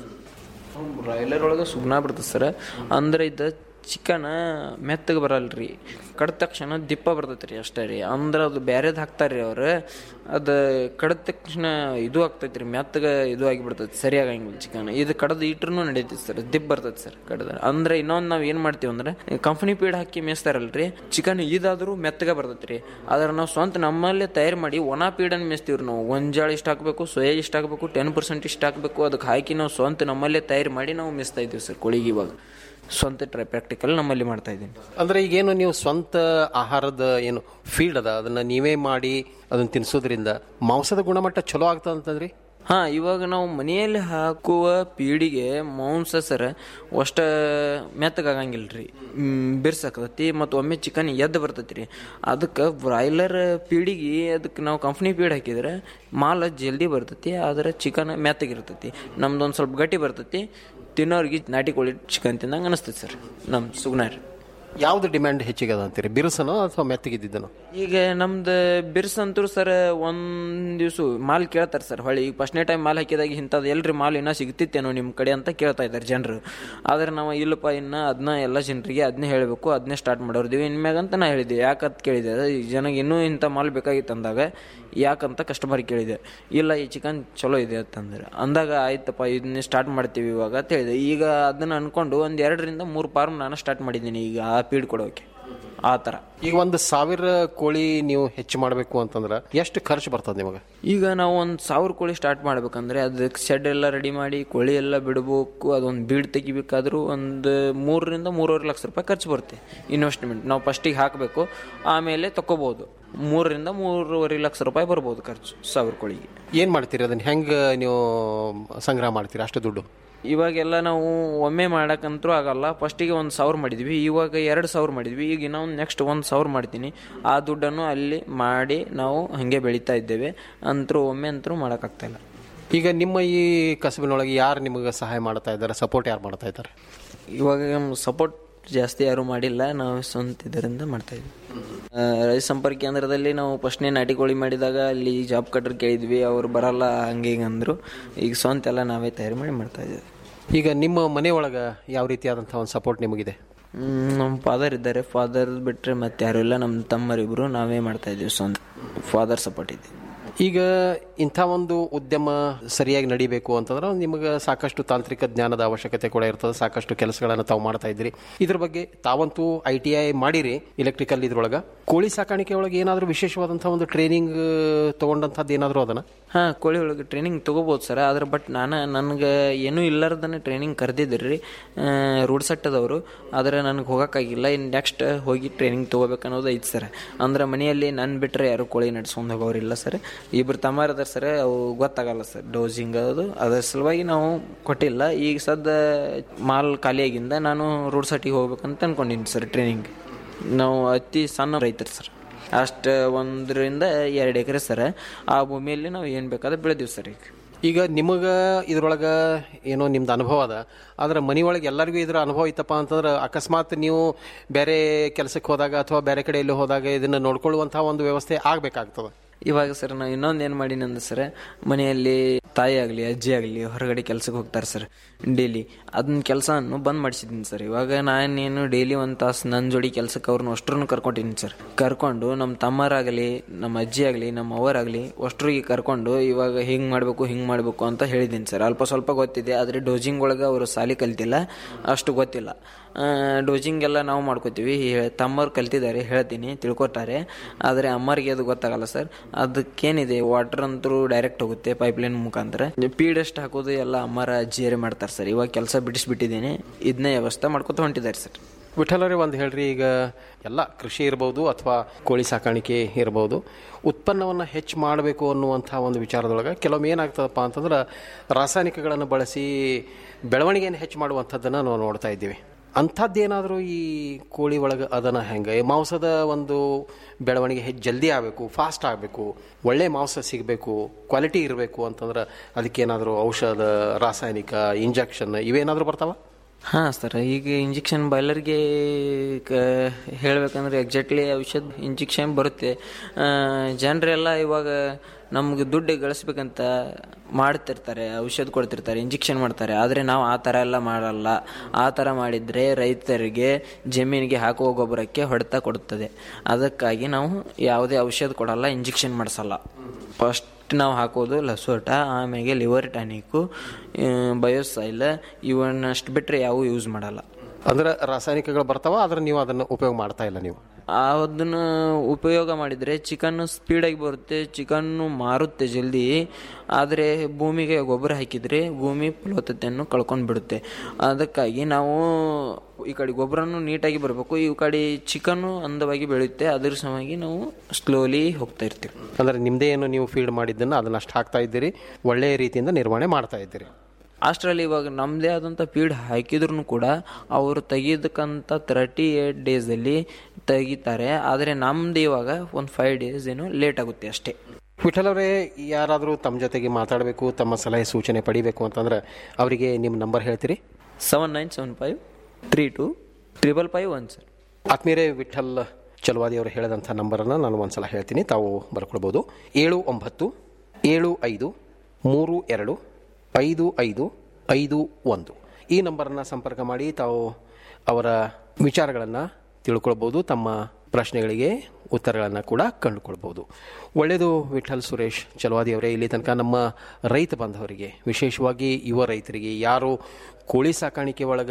Speaker 1: ಬ್ರಾಯ್ಲರ್ ಒಳಗೆ ಸುಗ್ನ ಬರ್ತದೆ ಸರ್ ಅಂದ್ರೆ ಇದು ಚಿಕನ್ ಮೆತ್ತಗೆ ಬರಲ್ರಿ ಕಡ್ದ ತಕ್ಷಣ ದಿಪ್ಪ ಬರ್ತೈತೆ ರೀ ಅಷ್ಟೇ ರೀ ಅಂದ್ರೆ ಅದು ಬ್ಯಾರೇದು ಹಾಕ್ತಾರೆ ರೀ ಅವ್ರು ಅದು ಕಡ್ದ ತಕ್ಷಣ ಇದು ಆಗ್ತೈತೆ ರೀ ಮೆತ್ತಗೆ ಇದು ಆಗಿಬಿಡ್ತೈತೆ ಸರಿ ಆಗಂಗಿಲ್ಲ ಚಿಕನ್ ಇದು ಕಡ್ದು ಇಟ್ರೂ ನಡೀತೈತೆ ಸರ್ ದಿಪ್ ಬರ್ತೈತೆ ಸರ್ ಕಡ್ದ ಅಂದ್ರೆ ಇನ್ನೊಂದು ನಾವು ಏನು ಮಾಡ್ತೀವಿ ಅಂದ್ರೆ ಕಂಪನಿ ಪೀಡ್ ಹಾಕಿ ಮೇಯಿಸ್ತಾರಲ್ರಿ ಚಿಕನ್ ಇದಾದರೂ ಮೆತ್ತಗೆ ಬರ್ತೈತೆ ರೀ ಆದ್ರೆ ನಾವು ಸ್ವಂತ ನಮ್ಮಲ್ಲೇ ತಯಾರು ಮಾಡಿ ಒಣ ಪೀಡನ್ನು ಮೇಯಿಸ್ತೀವಿ ರೀ ನಾವು ಗೊಂಜಾಳ ಇಷ್ಟು ಹಾಕಬೇಕು ಸೋಯಾ ಇಷ್ಟು ಹಾಕಬೇಕು ಟೆನ್ ಪರ್ಸೆಂಟ್ ಇಷ್ಟು ಹಾಕಬೇಕು ಅದಕ್ಕೆ ಹಾಕಿ ನಾವು ಸ್ವಂತ ನಮ್ಮಲ್ಲೇ ತಯಾರು ಮಾಡಿ ನಾವು ಮೇಯಿಸ್ತಾ ಇದ್ದೀವಿ ಸರ್ ಕೋಳಿಗೆ ಇವಾಗ ಸ್ವಂತ ಟ್ರೈ ಪ್ರಾಕ್ಟಿಕಲ್ ನಮ್ಮಲ್ಲಿ ಮಾಡ್ತಾ ಇದ್ದೀನಿ
Speaker 21: ಅಂದ್ರೆ ಈಗೇನು ನೀವು ಸ್ವಂತ ಆಹಾರದ ಏನು ಫೀಡ್ ಅದ ಅದನ್ನ ನೀವೇ ಮಾಡಿ ಅದನ್ನ ತಿನ್ಸೋದ್ರಿಂದ ಮಾಂಸದ ಗುಣಮಟ್ಟ ಚಲೋ ಆಗ್ತದ ಅಂತಂದ್ರಿ
Speaker 1: ಹಾ ಇವಾಗ ನಾವು ಮನೆಯಲ್ಲಿ ಹಾಕುವ ಪೀಡಿಗೆ ಮಾಂಸ ಸರ್ ಅಷ್ಟ ಮೆತ್ತಗಾಗಂಗಿಲ್ಲ ರೀ ಬಿರ್ಸಾಕತೈತಿ ಮತ್ತು ಒಮ್ಮೆ ಚಿಕನ್ ಎದ್ದು ಬರ್ತೈತಿ ರೀ ಅದಕ್ಕೆ ಬ್ರಾಯ್ಲರ್ ಪೀಡಿಗೆ ಅದಕ್ಕೆ ನಾವು ಕಂಪ್ನಿ ಪೀಡ್ ಹಾಕಿದ್ರೆ ಮಾಲ್ ಜಲ್ದಿ ಬರ್ತೈತಿ ಆದ್ರೆ ಚಿಕನ್ ಮೆತ್ತಗಿರ್ತೈತಿ ನಮ್ದೊಂದು ಸ್ವಲ್ಪ ಗಟ್ಟಿ ಬರ್ತೈತಿ ತಿನ್ನೋರಿಗೆ ನಾಟಿ ಕೋಳಿ ಚಿಕನ್ ತಿಂದಂಗೆ ಅನಿಸ್ತೈತಿ ಸರ್ ನಮ್ಮ ಸುಗ್ನಾರಿ
Speaker 21: ಯಾವ್ದು ಡಿಮ್ಯಾಂಡ್ ಹೆಚ್ಚಿಗೆ ಅದ ಅಂತೀರಿ ಬಿರುಸನೋ ಅಥವಾ ಮೆತ್ತಗಿದ್ದನೋ
Speaker 1: ಈಗ ನಮ್ದು ಬಿರ್ಸ್ ಅಂತೂ ಸರ್ ಒಂದ್ ದಿವ್ಸ ಮಾಲ್ ಕೇಳ್ತಾರೆ ಸರ್ ಹೊಳ್ಳಿ ಈಗ ಫಸ್ಟ್ನೇ ಟೈಮ್ ಮಾಲ್ ಹಾಕಿದಾಗ ಇಂಥದ್ದು ಎಲ್ರಿ ಮಾಲ್ ಇನ್ನೂ ಸಿಗ್ತಿತ್ತೇನೋ ನಿಮ್ಮ ಕಡೆ ಅಂತ ಕೇಳ್ತಾ ಇದ್ದಾರೆ ಜನರು ಆದ್ರೆ ನಾವು ಇಲ್ಲಪ್ಪ ಇನ್ನು ಅದನ್ನ ಎಲ್ಲ ಜನರಿಗೆ ಅದನ್ನೇ ಹೇಳಬೇಕು ಅದನ್ನೇ ಸ್ಟಾರ್ಟ್ ಮಾಡೋರ್ದೀವಿ ಇನ್ಮ್ಯಾಗ ಅಂತ ನಾ ಹೇಳಿದೆ ಯಾಕಂತ ಕೇಳಿದೆ ಈ ಜನಗೆ ಇನ್ನೂ ಇಂಥ ಮಾಲ್ ಬೇಕಾಗಿತ್ತು ಅಂದಾಗ ಯಾಕಂತ ಕಸ್ಟಮರ್ ಕೇಳಿದೆ ಇಲ್ಲ ಈ ಚಿಕನ್ ಚಲೋ ಇದೆ ಅಂತಂದ್ರೆ ಅಂದಾಗ ಆಯ್ತಪ್ಪ ಇದನ್ನೇ ಸ್ಟಾರ್ಟ್ ಮಾಡ್ತೀವಿ ಇವಾಗ ಅಂತ ಹೇಳಿದೆ ಈಗ ಅದನ್ನ ಅನ್ಕೊಂಡು ಒಂದು ಎರಡರಿಂದ ಮೂರು ಫಾರ್ಮ್ ನಾನು ಸ್ಟಾರ್ಟ್ ಮಾಡಿದ್ದೀನಿ ಈಗ ಆ ಪೀಡ್ ಕೊಡೋಕೆ ಆ ಥರ
Speaker 21: ಈಗ ಒಂದು ಸಾವಿರ ಕೋಳಿ ನೀವು ಹೆಚ್ಚು ಮಾಡಬೇಕು ಅಂತಂದ್ರೆ ಎಷ್ಟು ಖರ್ಚು ಬರ್ತದೆ ನಿಮಗೆ
Speaker 1: ಈಗ ನಾವು ಒಂದು ಸಾವಿರ ಕೋಳಿ ಸ್ಟಾರ್ಟ್ ಮಾಡ್ಬೇಕಂದ್ರೆ ಅದಕ್ಕೆ ಶೆಡ್ ಎಲ್ಲ ರೆಡಿ ಮಾಡಿ ಕೋಳಿ ಎಲ್ಲ ಬಿಡಬೇಕು ಅದೊಂದು ಬೀಡ್ ತೆಗಿಬೇಕಾದ್ರೂ ಒಂದು ಮೂರರಿಂದ ಮೂರುವರೆ ಲಕ್ಷ ರೂಪಾಯಿ ಖರ್ಚು ಬರುತ್ತೆ ಇನ್ವೆಸ್ಟ್ಮೆಂಟ್ ನಾವು ಫಸ್ಟಿಗೆ ಹಾಕಬೇಕು ಆಮೇಲೆ ತಗೋಬೋದು ಮೂರರಿಂದ ಮೂರುವರೆ ಲಕ್ಷ ರೂಪಾಯಿ ಬರ್ಬೋದು ಖರ್ಚು ಸಾವಿರ ಕೋಳಿಗೆ
Speaker 21: ಏನು ಮಾಡ್ತೀರಿ ಅದನ್ನ ಹೆಂಗೆ ನೀವು ಸಂಗ್ರಹ ಮಾಡ್ತೀರಿ ಅಷ್ಟು ದುಡ್ಡು
Speaker 1: ಇವಾಗೆಲ್ಲ ನಾವು ಒಮ್ಮೆ ಮಾಡಕ್ಕಂತೂ ಆಗಲ್ಲ ಫಸ್ಟಿಗೆ ಒಂದು ಸಾವಿರ ಮಾಡಿದ್ವಿ ಇವಾಗ ಎರಡು ಸಾವಿರ ಮಾಡಿದ್ವಿ ಈಗ ಇನ್ನೊಂದು ನೆಕ್ಸ್ಟ್ ಒಂದು ಸಾವಿರ ಮಾಡ್ತೀನಿ ಆ ದುಡ್ಡನ್ನು ಅಲ್ಲಿ ಮಾಡಿ ನಾವು ಹಾಗೆ ಬೆಳೀತಾ ಇದ್ದೇವೆ ಅಂತರೂ ಒಮ್ಮೆ ಅಂತರೂ ಮಾಡೋಕ್ಕಾಗ್ತಾ ಇಲ್ಲ
Speaker 21: ಈಗ ನಿಮ್ಮ ಈ ಕಸಬಿನೊಳಗೆ ಯಾರು ನಿಮಗೆ ಸಹಾಯ ಮಾಡ್ತಾ ಇದ್ದಾರೆ ಸಪೋರ್ಟ್ ಯಾರು ಮಾಡ್ತಾ ಇದ್ದಾರೆ
Speaker 1: ಇವಾಗ ಸಪೋರ್ಟ್ ಜಾಸ್ತಿ ಯಾರು ಮಾಡಿಲ್ಲ ನಾವು ಸ್ವಂತ ಇದರಿಂದ ಮಾಡ್ತಾ ಇದ್ವಿ ಆ, ರೈತ ಸಂಪರ್ಕ ಕೇಂದ್ರದಲ್ಲಿ ನಾವು ಫಸ್ಟ್ನೇ ನಾಟಿ ಕೋಳಿ ಮಾಡಿದಾಗ ಅಲ್ಲಿ ಜಾಬ್ ಕಟ್ರ್ ಕೇಳಿದ್ವಿ ಅವ್ರು ಬರಲ್ಲ ಹಂಗೆ ಹಿಂಗೆ ಅಂದರು ಈಗ ಸ್ವಂತ ಎಲ್ಲ ನಾವೇ ತಯಾರು ಮಾಡಿ ಮಾಡ್ತಾ ಇದ್ದೀವಿ
Speaker 21: ಈಗ ನಿಮ್ಮ ಮನೆಯೊಳಗೆ ಯಾವ ರೀತಿಯಾದಂಥ ಒಂದು ಸಪೋರ್ಟ್ ನಿಮಗಿದೆ
Speaker 1: ಹ್ಮ್, ನಮ್ಮ ಫಾದರ್ ಇದ್ದಾರೆ ಫಾದರ್ ಬಿಟ್ಟರೆ ಮತ್ತೆ ಯಾರು ಇಲ್ಲ ನಮ್ಮ ತಮ್ಮರಿಬ್ರು ನಾವೇ ಮಾಡ್ತಾ ಇದ್ದೀವಿ ಸ್ವಂತ ಫಾದರ್ ಸಪೋರ್ಟ್ ಇದೆ
Speaker 21: ಈಗ ಇಂಥ ಒಂದು ಉದ್ಯಮ ಸರಿಯಾಗಿ ನಡಿಬೇಕು ಅಂತಂದ್ರೆ ನಿಮಗೆ ಸಾಕಷ್ಟು ತಾಂತ್ರಿಕ ಜ್ಞಾನದ ಅವಶ್ಯಕತೆ ಕೂಡ ಇರ್ತದೆ ಸಾಕಷ್ಟು ಕೆಲಸಗಳನ್ನು ತಾವು ಮಾಡ್ತಾ ಇದ್ದೀರಿ ಇದ್ರ ಬಗ್ಗೆ ತಾವಂತೂ ಐ ಟಿ ಐ ಮಾಡಿರಿ ಇಲೆಕ್ಟ್ರಿಕಲ್ ಇದ್ರೊಳಗೆ ಕೋಳಿ ಸಾಕಾಣಿಕೆ ಒಳಗೆ ಏನಾದರೂ ವಿಶೇಷವಾದಂಥ ಒಂದು ಟ್ರೈನಿಂಗ್ ತಗೊಂಡಂಥದ್ದು ಏನಾದರೂ ಅದನ್ನ
Speaker 1: ಹಾಂ ಕೋಳಿ ಒಳಗೆ ಟ್ರೈನಿಂಗ್ ತೊಗೋಬೋದು ಸರ್ ಆದ್ರೆ ಬಟ್ ನಾನು ನನಗೆ ಏನೂ ಇಲ್ಲಾರ್ದನೆ ಟ್ರೈನಿಂಗ್ ಕರೆದಿದ್ರಿ ರೀ ರೂಢ್ ಸಟ್ಟದವರು ಆದರೆ ನನಗೆ ಹೋಗೋಕ್ಕಾಗಿಲ್ಲ ಇನ್ನು ನೆಕ್ಸ್ಟ್ ಹೋಗಿ ಟ್ರೈನಿಂಗ್ ತೊಗೋಬೇಕು ಅನ್ನೋದು ಐತೆ ಸರ್ ಅಂದ್ರೆ ಮನೆಯಲ್ಲಿ ನನ್ನ ಬಿಟ್ಟರೆ ಯಾರು ಕೋಳಿ ನಡ್ಸ್ಕೊಂಡು ಹೋಗೋರಿಲ್ಲ ಸರ್ ಇಬ್ರು ತಮ್ಮಾರ ಅದಾರ ಸರ್ ಅವು ಗೊತ್ತಾಗಲ್ಲ ಸರ್ ಡೋಸಿಂಗ್ ಅದು ಅದರ ಸಲುವಾಗಿ ನಾವು ಕೊಟ್ಟಿಲ್ಲ ಈಗ ಸದ್ದ ಮಾಲ್ ಖಾಲಿಯಾಗಿಂದ ನಾನು ರೂಢ್ ಸಟ್ಟಿಗೆ ಹೋಗ್ಬೇಕಂತ ಅನ್ಕೊಂಡಿನಿ ಸರ್ ಟ್ರೈನಿಂಗ್ ನಾವು ಅತಿ ಸಣ್ಣ ರೈತರು ಸರ್ ಅಷ್ಟು ಒಂದರಿಂದ ಎರಡು ಎಕರೆ ಸರ್ ಆ ಭೂಮಿಯಲ್ಲಿ ನಾವು ಏನು ಬೇಕಾದ್ರೆ ಬೆಳೆದೀವಿ ಸರ್ ಈಗ
Speaker 21: ಈಗ ನಿಮಗೆ ಇದ್ರೊಳಗೆ ಏನೋ ನಿಮ್ದು ಅನುಭವ ಅದ ಆದ್ರೆ ಮನೆಯೊಳಗೆ ಎಲ್ಲರಿಗೂ ಇದ್ರ ಅನುಭವ ಇತ್ತಪ್ಪ ಅಂತಂದ್ರೆ ಅಕಸ್ಮಾತ್ ನೀವು ಬೇರೆ ಕೆಲಸಕ್ಕೆ ಹೋದಾಗ ಅಥವಾ ಬೇರೆ ಕಡೆಯಲ್ಲಿ ಹೋದಾಗ ಇದನ್ನು ನೋಡ್ಕೊಳ್ಳುವಂಥ ಒಂದು ವ್ಯವಸ್ಥೆ ಆಗಬೇಕಾಗ್ತದೆ
Speaker 1: ಇವಾಗ ಸರ್ ನಾವು ಇನ್ನೊಂದು ಏನು ಮಾಡೀನಿ ಅಂದ್ರೆ ಸರ್ ಮನೆಯಲ್ಲಿ ತಾಯಿ ಆಗಲಿ ಅಜ್ಜಿ ಆಗಲಿ ಹೊರಗಡೆ ಕೆಲ್ಸಕ್ಕೆ ಹೋಗ್ತಾರೆ ಸರ್ ಡೈಲಿ ಅದನ್ನ ಕೆಲಸವನ್ನು ಬಂದ್ ಮಾಡಿಸಿದ್ದೀನಿ ಸರ್ ಇವಾಗ ನಾನೇನು ಡೈಲಿ ಒಂದು ತಾಸು ನನ್ನ ಜೋಡಿ ಕೆಲಸಕ್ಕೆ ಅವ್ರನ್ನ ಅಷ್ಟ್ರನ್ನು ಕರ್ಕೊಂಡಿದ್ದೀನಿ ಸರ್ ಕರ್ಕೊಂಡು ನಮ್ಮ ತಮ್ಮರಾಗಲಿ ನಮ್ಮ ಅಜ್ಜಿ ಆಗಲಿ ನಮ್ಮ ಅವರಾಗಲಿ ಅಷ್ಟ್ರಿಗೆ ಕರ್ಕೊಂಡು ಇವಾಗ ಹಿಂಗೆ ಮಾಡಬೇಕು ಹಿಂಗೆ ಮಾಡಬೇಕು ಅಂತ ಹೇಳಿದ್ದೀನಿ ಸರ್ ಅಲ್ಪ ಸ್ವಲ್ಪ ಗೊತ್ತಿದೆ ಆದರೆ ಡೋಜಿಂಗ್ ಒಳಗೆ ಅವರು ಸಾಲಿ ಕಲ್ತಿಲ್ಲ ಅಷ್ಟು ಗೊತ್ತಿಲ್ಲ ಡೋಜಿಂಗ್ ಎಲ್ಲ ನಾವು ಮಾಡ್ಕೋತೀವಿ ಹೇ- ತಮ್ಮವ್ರು ಕಲ್ತಿದ್ದಾರೆ ಹೇಳ್ತೀನಿ ತಿಳ್ಕೊತಾರೆ ಆದರೆ ಅಮ್ಮರಿಗೆ ಅದು ಗೊತ್ತಾಗಲ್ಲ ಸರ್ ಅದಕ್ಕೇನಿದೆ ವಾಟರ್ ಅಂತೂ ಡೈರೆಕ್ಟ್ ಹೋಗುತ್ತೆ ಪೈಪ್ಲೈನ್ ಮುಖಾಂತರ ಪೀಡಸ್ಟ್ ಹಾಕೋದು ಎಲ್ಲ ಅಮ್ಮರ ಅಜ್ಜಿಯರೇ ಮಾಡ್ತಾರೆ ಸರ್ ಇವಾಗ ಕೆಲಸ ಬಿಡಿಸ್ಬಿಟ್ಟಿದ್ದೀನಿ ಇದನ್ನೇ ವ್ಯವಸ್ಥೆ ಮಾಡ್ಕೊತ ಹೊಂಟಿದ್ದಾರೆ ಸರ್
Speaker 21: ವಿಠಲರೇ ಒಂದು ಹೇಳ್ರಿ ಈಗ ಎಲ್ಲ ಕೃಷಿ ಇರ್ಬೋದು ಅಥವಾ ಕೋಳಿ ಸಾಕಾಣಿಕೆ ಇರ್ಬೋದು ಉತ್ಪನ್ನವನ್ನು ಹೆಚ್ಚು ಮಾಡಬೇಕು ಅನ್ನುವಂಥ ಒಂದು ವಿಚಾರದೊಳಗೆ ಕೆಲವೊಮ್ಮೆ ಏನಾಗ್ತದಪ್ಪ ಅಂತಂದ್ರೆ ರಾಸಾಯನಿಕಗಳನ್ನು ಬಳಸಿ ಬೆಳವಣಿಗೆಯನ್ನು ಹೆಚ್ಚು ಮಾಡುವಂಥದ್ದನ್ನು ನಾವು ನೋಡ್ತಾ ಇದ್ದೀವಿ ಅಂಥದ್ದೇನಾದರೂ ಈ ಕೋಳಿ ಒಳಗೆ ಅದನ್ನು ಹೆಂಗೆ ಈ ಮಾಂಸದ ಒಂದು ಬೆಳವಣಿಗೆ ಹೆಚ್ಚು ಜಲ್ದಿ ಆಗಬೇಕು ಫಾಸ್ಟ್ ಆಗಬೇಕು ಒಳ್ಳೆ ಮಾಂಸ ಸಿಗಬೇಕು ಕ್ವಾಲಿಟಿ ಇರಬೇಕು ಅಂತಂದ್ರೆ ಅದಕ್ಕೇನಾದರೂ ಔಷಧ ರಾಸಾಯನಿಕ ಇಂಜೆಕ್ಷನ್ ಇವೇನಾದರೂ ಬರ್ತಾವ
Speaker 1: ಹಾಂ ಸರ್ ಈಗ ಇಂಜೆಕ್ಷನ್ ಬಾಯ್ಲರ್ಗೆ ಕ ಹೇಳಬೇಕಂದ್ರೆ ಎಕ್ಸಾಕ್ಟ್ಲಿ ಔಷಧ ಇಂಜೆಕ್ಷನ್ ಬರುತ್ತೆ ಜನರೆಲ್ಲ ಇವಾಗ ನಮ್ಗೆ ದುಡ್ಡು ಗಳಿಸ್ಬೇಕಂತ ಮಾಡ್ತಿರ್ತಾರೆ ಔಷಧ ಕೊಡ್ತಿರ್ತಾರೆ ಇಂಜೆಕ್ಷನ್ ಮಾಡ್ತಾರೆ ಆದರೆ ನಾವು ಆ ಥರ ಎಲ್ಲ ಮಾಡಲ್ಲ ಆ ಥರ ಮಾಡಿದರೆ ರೈತರಿಗೆ ಜಮೀನಿಗೆ ಹಾಕುವ ಗೊಬ್ಬರಕ್ಕೆ ಹೊಡೆತ ಕೊಡುತ್ತದೆ ಅದಕ್ಕಾಗಿ ನಾವು ಯಾವುದೇ ಔಷಧ ಕೊಡಲ್ಲ ಇಂಜೆಕ್ಷನ್ ಮಾಡಿಸಲ್ಲ ಫಸ್ಟ್ ನಾವು ಹಾಕೋದು ಲಸೋಟ ಆಮೇಲೆ ಲಿವರ್ ಟಾನಿಕ್ಕು ಬಯೋಸೈಲ್ ಇವನ್ನಷ್ಟು ಬಿಟ್ಟರೆ ಯಾವ ಯೂಸ್ ಮಾಡಲ್ಲ
Speaker 21: ಅಂದ್ರೆ ರಾಸಾಯನಿಕಗಳು ಬರ್ತಾವ ಆದ್ರೆ ನೀವು ಅದನ್ನು ಉಪಯೋಗ ಮಾಡ್ತಾ ಇಲ್ಲ ನೀವು
Speaker 1: ಅದನ್ನು ಉಪಯೋಗ ಮಾಡಿದರೆ ಚಿಕನ್ ಸ್ಪೀಡಾಗಿ ಬರುತ್ತೆ ಚಿಕನ್ನು ಮಾರುತ್ತೆ ಜಲ್ದಿ ಆದರೆ ಭೂಮಿಗೆ ಗೊಬ್ಬರ ಹಾಕಿದರೆ ಭೂಮಿ ಫಲವತ್ತತೆಯನ್ನು ಕಳ್ಕೊಂಡು ಬಿಡುತ್ತೆ ಅದಕ್ಕಾಗಿ ನಾವು ಈ ಕಡೆ ಗೊಬ್ಬರನು ನೀಟಾಗಿ ಬರಬೇಕು ಈ ಕಡೆ ಚಿಕನ್ನು ಅಂದವಾಗಿ ಬೆಳೆಯುತ್ತೆ ಅದ್ರ ಸಲುವಾಗಿ ನಾವು ಸ್ಲೋಲಿ ಹೋಗ್ತಾ ಇರ್ತೀವಿ
Speaker 21: ಅಂದ್ರೆ ನಿಮ್ದೇ ಏನು ನೀವು ಫೀಡ್ ಮಾಡಿದ್ದನ್ನು ಅದನ್ನ ಅಷ್ಟು ಹಾಕ್ತಾ ಇದ್ದೀರಿ ಒಳ್ಳೆಯ ರೀತಿಯಿಂದ ನಿರ್ವಹಣೆ ಮಾಡ್ತಾ ಇದ್ದೀರಿ
Speaker 1: ಅಷ್ಟರಲ್ಲಿ ಇವಾಗ ನಮ್ಮದೇ ಆದಂಥ ಫೀಡ್ ಹಾಕಿದ್ರು ಕೂಡ ಅವರು ತೆಗಿಯೋದಕ್ಕಂತ ತರ್ಟಿ ಏಟ್ ಡೇಸಲ್ಲಿ ತೆಗಿತಾರೆ ಆದರೆ ನಮ್ದು ಇವಾಗ ಒಂದು ಫೈವ್ ಡೇಸ್ ಏನು ಲೇಟ್ ಆಗುತ್ತೆ ಅಷ್ಟೇ
Speaker 21: ವಿಠಲ್ ಅವರೇ ಯಾರಾದರೂ ತಮ್ಮ ಜೊತೆಗೆ ಮಾತಾಡಬೇಕು ತಮ್ಮ ಸಲಹೆ ಸೂಚನೆ ಪಡಿಬೇಕು ಅಂತಂದ್ರೆ ಅವರಿಗೆ ನಿಮ್ಮ ನಂಬರ್ ಹೇಳ್ತೀರಿ
Speaker 1: seven nine seven five three two triple five one sir
Speaker 21: ಆತ್ಮೀಯರೇ ವಿಠಲ್ ಚಲವಾದಿ ಅವರು ಹೇಳಿದಂಥ ನಂಬರನ್ನು ನಾನು ಒಂದ್ಸಲ ಹೇಳ್ತೀನಿ ತಾವು ಬರ್ಕೊಳ್ಬೋದು ಏಳು ಒಂಬತ್ತು ಏಳು ಐದು ಮೂರು ಎರಡು ಐದು ಐದು ಐದು ಒಂದು ಈ ನಂಬರನ್ನು ಸಂಪರ್ಕ ಮಾಡಿ ತಾವು ಅವರ ವಿಚಾರಗಳನ್ನು ತಿಳ್ಕೊಳ್ಬೋದು ತಮ್ಮ ಪ್ರಶ್ನೆಗಳಿಗೆ ಉತ್ತರಗಳನ್ನು ಕೂಡ ಕಂಡುಕೊಳ್ಬೋದು ಒಳ್ಳೆಯದು ವಿಠಲ್ ಸುರೇಶ್ ಚಲವಾದಿ ಅವರೇ ಇಲ್ಲಿ ತನಕ ನಮ್ಮ ರೈತ ಬಾಂಧವರಿಗೆ ವಿಶೇಷವಾಗಿ ಯುವ ರೈತರಿಗೆ ಯಾರು ಕೋಳಿ ಸಾಕಾಣಿಕೆ ಒಳಗೆ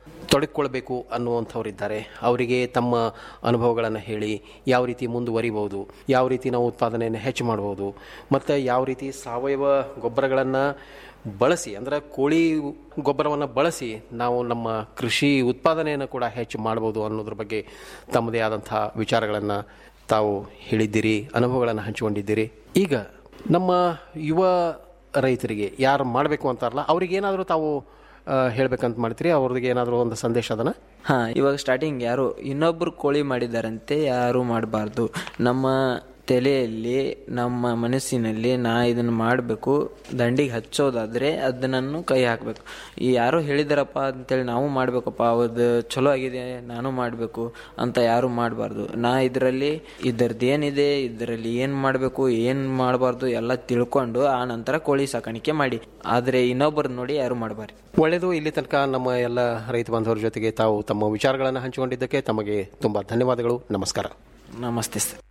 Speaker 21: ತೊಡಗಿಕೊಳ್ಬೇಕು ಅನ್ನುವಂಥವ್ರಿದ್ದಾರೆ ಅವರಿಗೆ ತಮ್ಮ ಅನುಭವಗಳನ್ನು ಹೇಳಿ ಯಾವ ರೀತಿ ಮುಂದುವರಿಬೋದು ಯಾವ ರೀತಿ ನಾವು ಉತ್ಪಾದನೆಯನ್ನು ಹೆಚ್ಚು ಮಾಡ್ಬೋದು ಮತ್ತು ಯಾವ ರೀತಿ ಸಾವಯವ ಗೊಬ್ಬರಗಳನ್ನು ಬಳಸಿ ಅಂದರೆ ಕೋಳಿ ಗೊಬ್ಬರವನ್ನು ಬಳಸಿ ನಾವು ನಮ್ಮ ಕೃಷಿ ಉತ್ಪಾದನೆಯನ್ನು ಕೂಡ ಹೆಚ್ಚು ಮಾಡ್ಬೋದು ಅನ್ನೋದ್ರ ಬಗ್ಗೆ ತಮ್ಮದೇ ಆದಂಥ ವಿಚಾರಗಳನ್ನು ತಾವು ಹೇಳಿದ್ದೀರಿ ಅನುಭವಗಳನ್ನು ಹಂಚಿಕೊಂಡಿದ್ದೀರಿ ಈಗ ನಮ್ಮ ಯುವ ರೈತರಿಗೆ ಯಾರು ಮಾಡಬೇಕು ಅಂತಾರಲ್ಲ ಅವ್ರಿಗೆ ಏನಾದರೂ ತಾವು ಆ, ಹೇಳ್ಬೇಕಂತ ಮಾಡ್ತೀರಿ ಅವ್ರಿಗೆ ಏನಾದರೂ ಒಂದು ಸಂದೇಶ ಅದನ್ನ
Speaker 1: ಹಾ ಇವಾಗ ಸ್ಟಾರ್ಟಿಂಗ್ ಯಾರು ಇನ್ನೊಬ್ರು ಕೋಳಿ ಮಾಡಿದಾರಂತೆ ಯಾರು ಮಾಡಬಾರ್ದು ನಮ್ಮ ತಲೆಯಲ್ಲಿ ನಮ್ಮ ಮನಸ್ಸಿನಲ್ಲಿ ನಾ ಇದನ್ನು ಮಾಡಬೇಕು ದಂಡಿಗೆ ಹಚ್ಚೋದಾದ್ರೆ ಅದನ್ನು ಕೈ ಹಾಕಬೇಕು ಈ ಯಾರೋ ಹೇಳಿದಾರಪ್ಪ ಅಂತೇಳಿ ನಾವು ಮಾಡಬೇಕಪ್ಪ ಅದು ಚಲೋ ಆಗಿದೆ ನಾನು ಮಾಡಬೇಕು ಅಂತ ಯಾರು ಮಾಡಬಾರ್ದು ನಾ ಇದರಲ್ಲಿ ಇದರದ್ದು ಏನಿದೆ ಇದರಲ್ಲಿ ಏನು ಮಾಡಬೇಕು ಏನು ಮಾಡಬಾರ್ದು ಎಲ್ಲ ತಿಳ್ಕೊಂಡು ಆ ನಂತರ ಕೋಳಿ ಸಾಕಾಣಿಕೆ ಮಾಡಿ ಆದರೆ ಇನ್ನೊಬ್ಬರು ನೋಡಿ ಯಾರು ಮಾಡಬಾರ್ದು
Speaker 21: ಒಳ್ಳೆಯದು ಇಲ್ಲಿ ತನಕ ನಮ್ಮ ಎಲ್ಲ ರೈತ ಬಾಂಧವರ ಜೊತೆಗೆ ತಾವು ತಮ್ಮ ವಿಚಾರಗಳನ್ನು ಹಂಚಿಕೊಂಡಿದ್ದಕ್ಕೆ ತಮಗೆ ತುಂಬ ಧನ್ಯವಾದಗಳು ನಮಸ್ಕಾರ
Speaker 1: ನಮಸ್ತೆ ಸರ್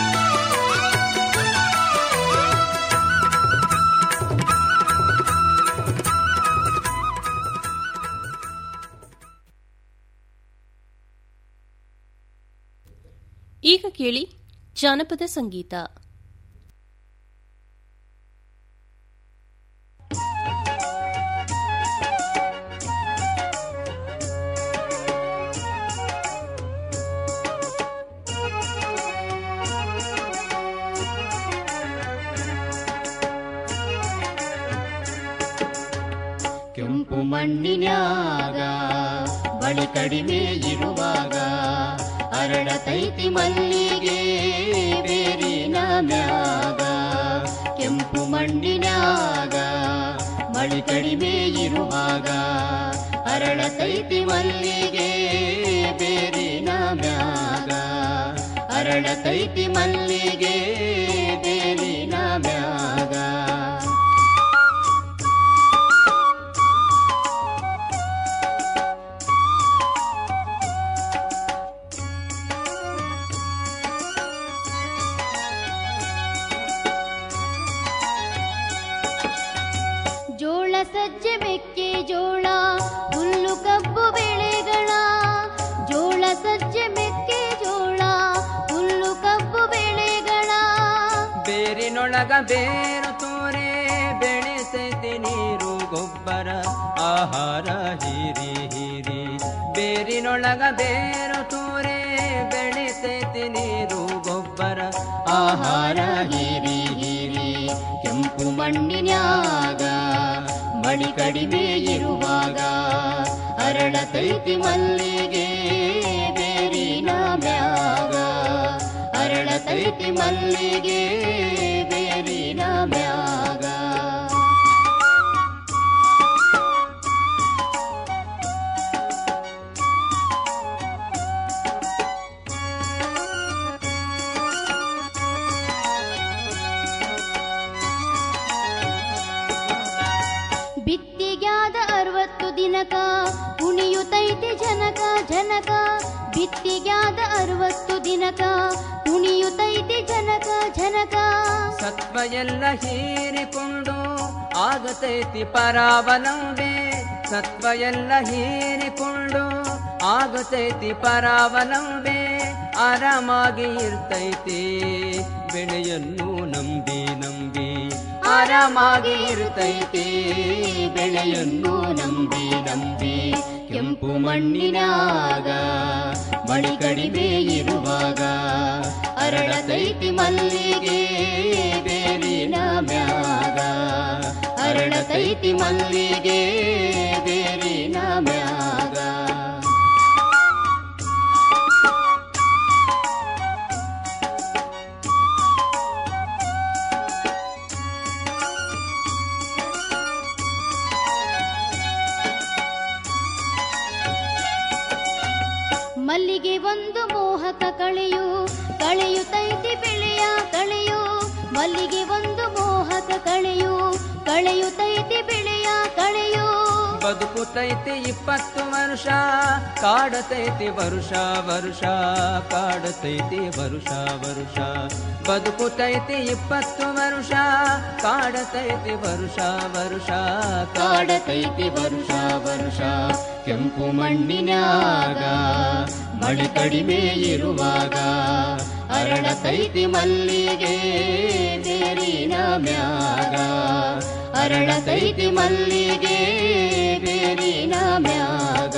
Speaker 2: ಈಗ ಕೇಳಿ ಜಾನಪದ ಸಂಗೀತ
Speaker 22: ಕೆಂಪು ಮಣ್ಣಿನ್ಯಾಗ ಬಳಿ ಕಡಿಮೆ ಇರುವಾಗ ಅರಳತೈತಿ ಮಲ್ಲಿಗೆ ಬೇರಿನ ಮ್ಯಾಗ ಕೆಂಪು ಮಣ್ಣಿನ್ಯಾಗ ಮಳಿ ಕಡಿಮೆ ಇರುವಾಗ ಅರಳತೈತಿ ಮಲ್ಲಿಗೆ ಬೇರಿನ ಮ್ಯಾಗ ಅರಳತೈತಿ ಮಲ್ಲಿಗೆ ಬೇರಿನ ಮ್ಯಾಗ
Speaker 23: ಜೋಳ ಸಜ್ಜೆ ಮೆಕ್ಕೆ ಜೋಳ ಹುಲ್ಲು ಕಬ್ಬು ಬೆಳೆಗಳ ಜೋಳ ಸಜ್ಜೆ ಮೆಕ್ಕೆ ಜೋಳ ಹುಲ್ಲು ಕಬ್ಬು ಬೆಳೆಗಳ
Speaker 24: ಬೇರಿನೊಳಗ ಬೇರು ತೋರೆ ಬೆಳೆಸೈತಿ ನೀರು ಗೊಬ್ಬರ ಆಹಾರ ಹೀರಿ ಹೀರಿ ಬೇರಿನೊಳಗ ಬೇರು ತೋರೆ ಬೆಳೆಸೈತಿ ನೀರು ಗೊಬ್ಬರ
Speaker 22: ಆಹಾರ ಹೀರಿ ಹೀರಿ ಕೆಂಪು ಮಣ್ಣಿನ್ಯಾಗ ಮಳಿ ಕಡಿಮೆ ಇರುವಾಗ ಅರಳತೈತಿ ಮಲ್ಲಿಗೆ ಬೇರಿನ ಮ್ಯಾಗ ಅರಳತೈತಿ ಮಲ್ಲಿಗೆ ಬೇರಿನ ಮ್ಯಾಗ
Speaker 23: ಬಿತ್ತಿಗ್ಯಾದ ಅರವತ್ತು ದಿನಕ ಕುಣಿಯುತ್ತೈತಿ ಜನಕ ಜನಕ ಬಿತ್ತಿಗ್ಯಾದ ಅರವತ್ತು ದಿನಕ ಕುಣಿಯುತ್ತೈತಿ ಜನಕ ಜನಕ
Speaker 24: ಸತ್ವ ಎಲ್ಲ ಹೀರಿಕೊಂಡು ಆಗತೈತಿ ಪರಾವಲಂಬೆ ಸತ್ವ ಎಲ್ಲ ಹೀರಿಕೊಂಡು ಆಗತೈತಿ ಪರಾವಲಂಬೆ ಆರಾಮಾಗಿ ಇರ್ತೈತಿ ಬೆಳೆಯನ್ನು ನಂಬಿ ನಂಬಿ
Speaker 22: ಆರಾಮಾಗಿ ಇರುತ್ತೈತಿ ಬೆಳೆಯನ್ನು ನಂಬಿ ನಂಬಿ ಕೆಂಪು ಮಣ್ಣಿನಾಗ ಮಳಿ ಕಡಿಮೆ ಇರುವಾಗ ಅರಳತೈತಿ ಮಲ್ಲಿಗೆ ಬೇರಿನ ಮ್ಯಾಗ ಅರಳತೈತಿ ಮಲ್ಲಿಗೆ ಬೇರಿನ ಮ್ಯಾಗ
Speaker 23: ಮಲ್ಲಿಗೆ ಒಂದು ಮೋಹಕ ಕಳೆಯು ಕಳೆಯುತ್ತೈತಿ ಬೆಳೆಯ ಕಳೆಯು ಮಲ್ಲಿಗೆ ಒಂದು ಮೋಹಕ ಕಳೆಯು ಕಳೆಯುತ್ತೈತಿ ಬೆಳೆಯ ಕಳೆಯು
Speaker 24: ಬದುಕುತೈತಿ ಇಪ್ಪತ್ತು ವರ್ಷ ಕಾಡತೈತಿ ವರುಷ ವರುಷ ಕಾಡತೈತಿ ವರುಷ ವರುಷ ಬದುಕುತೈತಿ ಇಪ್ಪತ್ತು ವರ್ಷ ಕಾಡತೈತಿ ವರುಷ ವರುಷ
Speaker 22: ಕಾಡತೈತಿ ವರುಷ ವರುಷ ಕೆಂಪು ಮಣ್ಣಿನ್ಯಾಗ ಮಳೆ ಕಡಿಮೆ ಇರುವಾಗ ಅರಳತೈತಿ ಮಲ್ಲಿಗೆ ಬೇರಿನ ಮ್ಯಾಗ ಅರಳತೈತಿ ಮಲ್ಲಿಗೆ ಬೇರಿನ ಮ್ಯಾಗ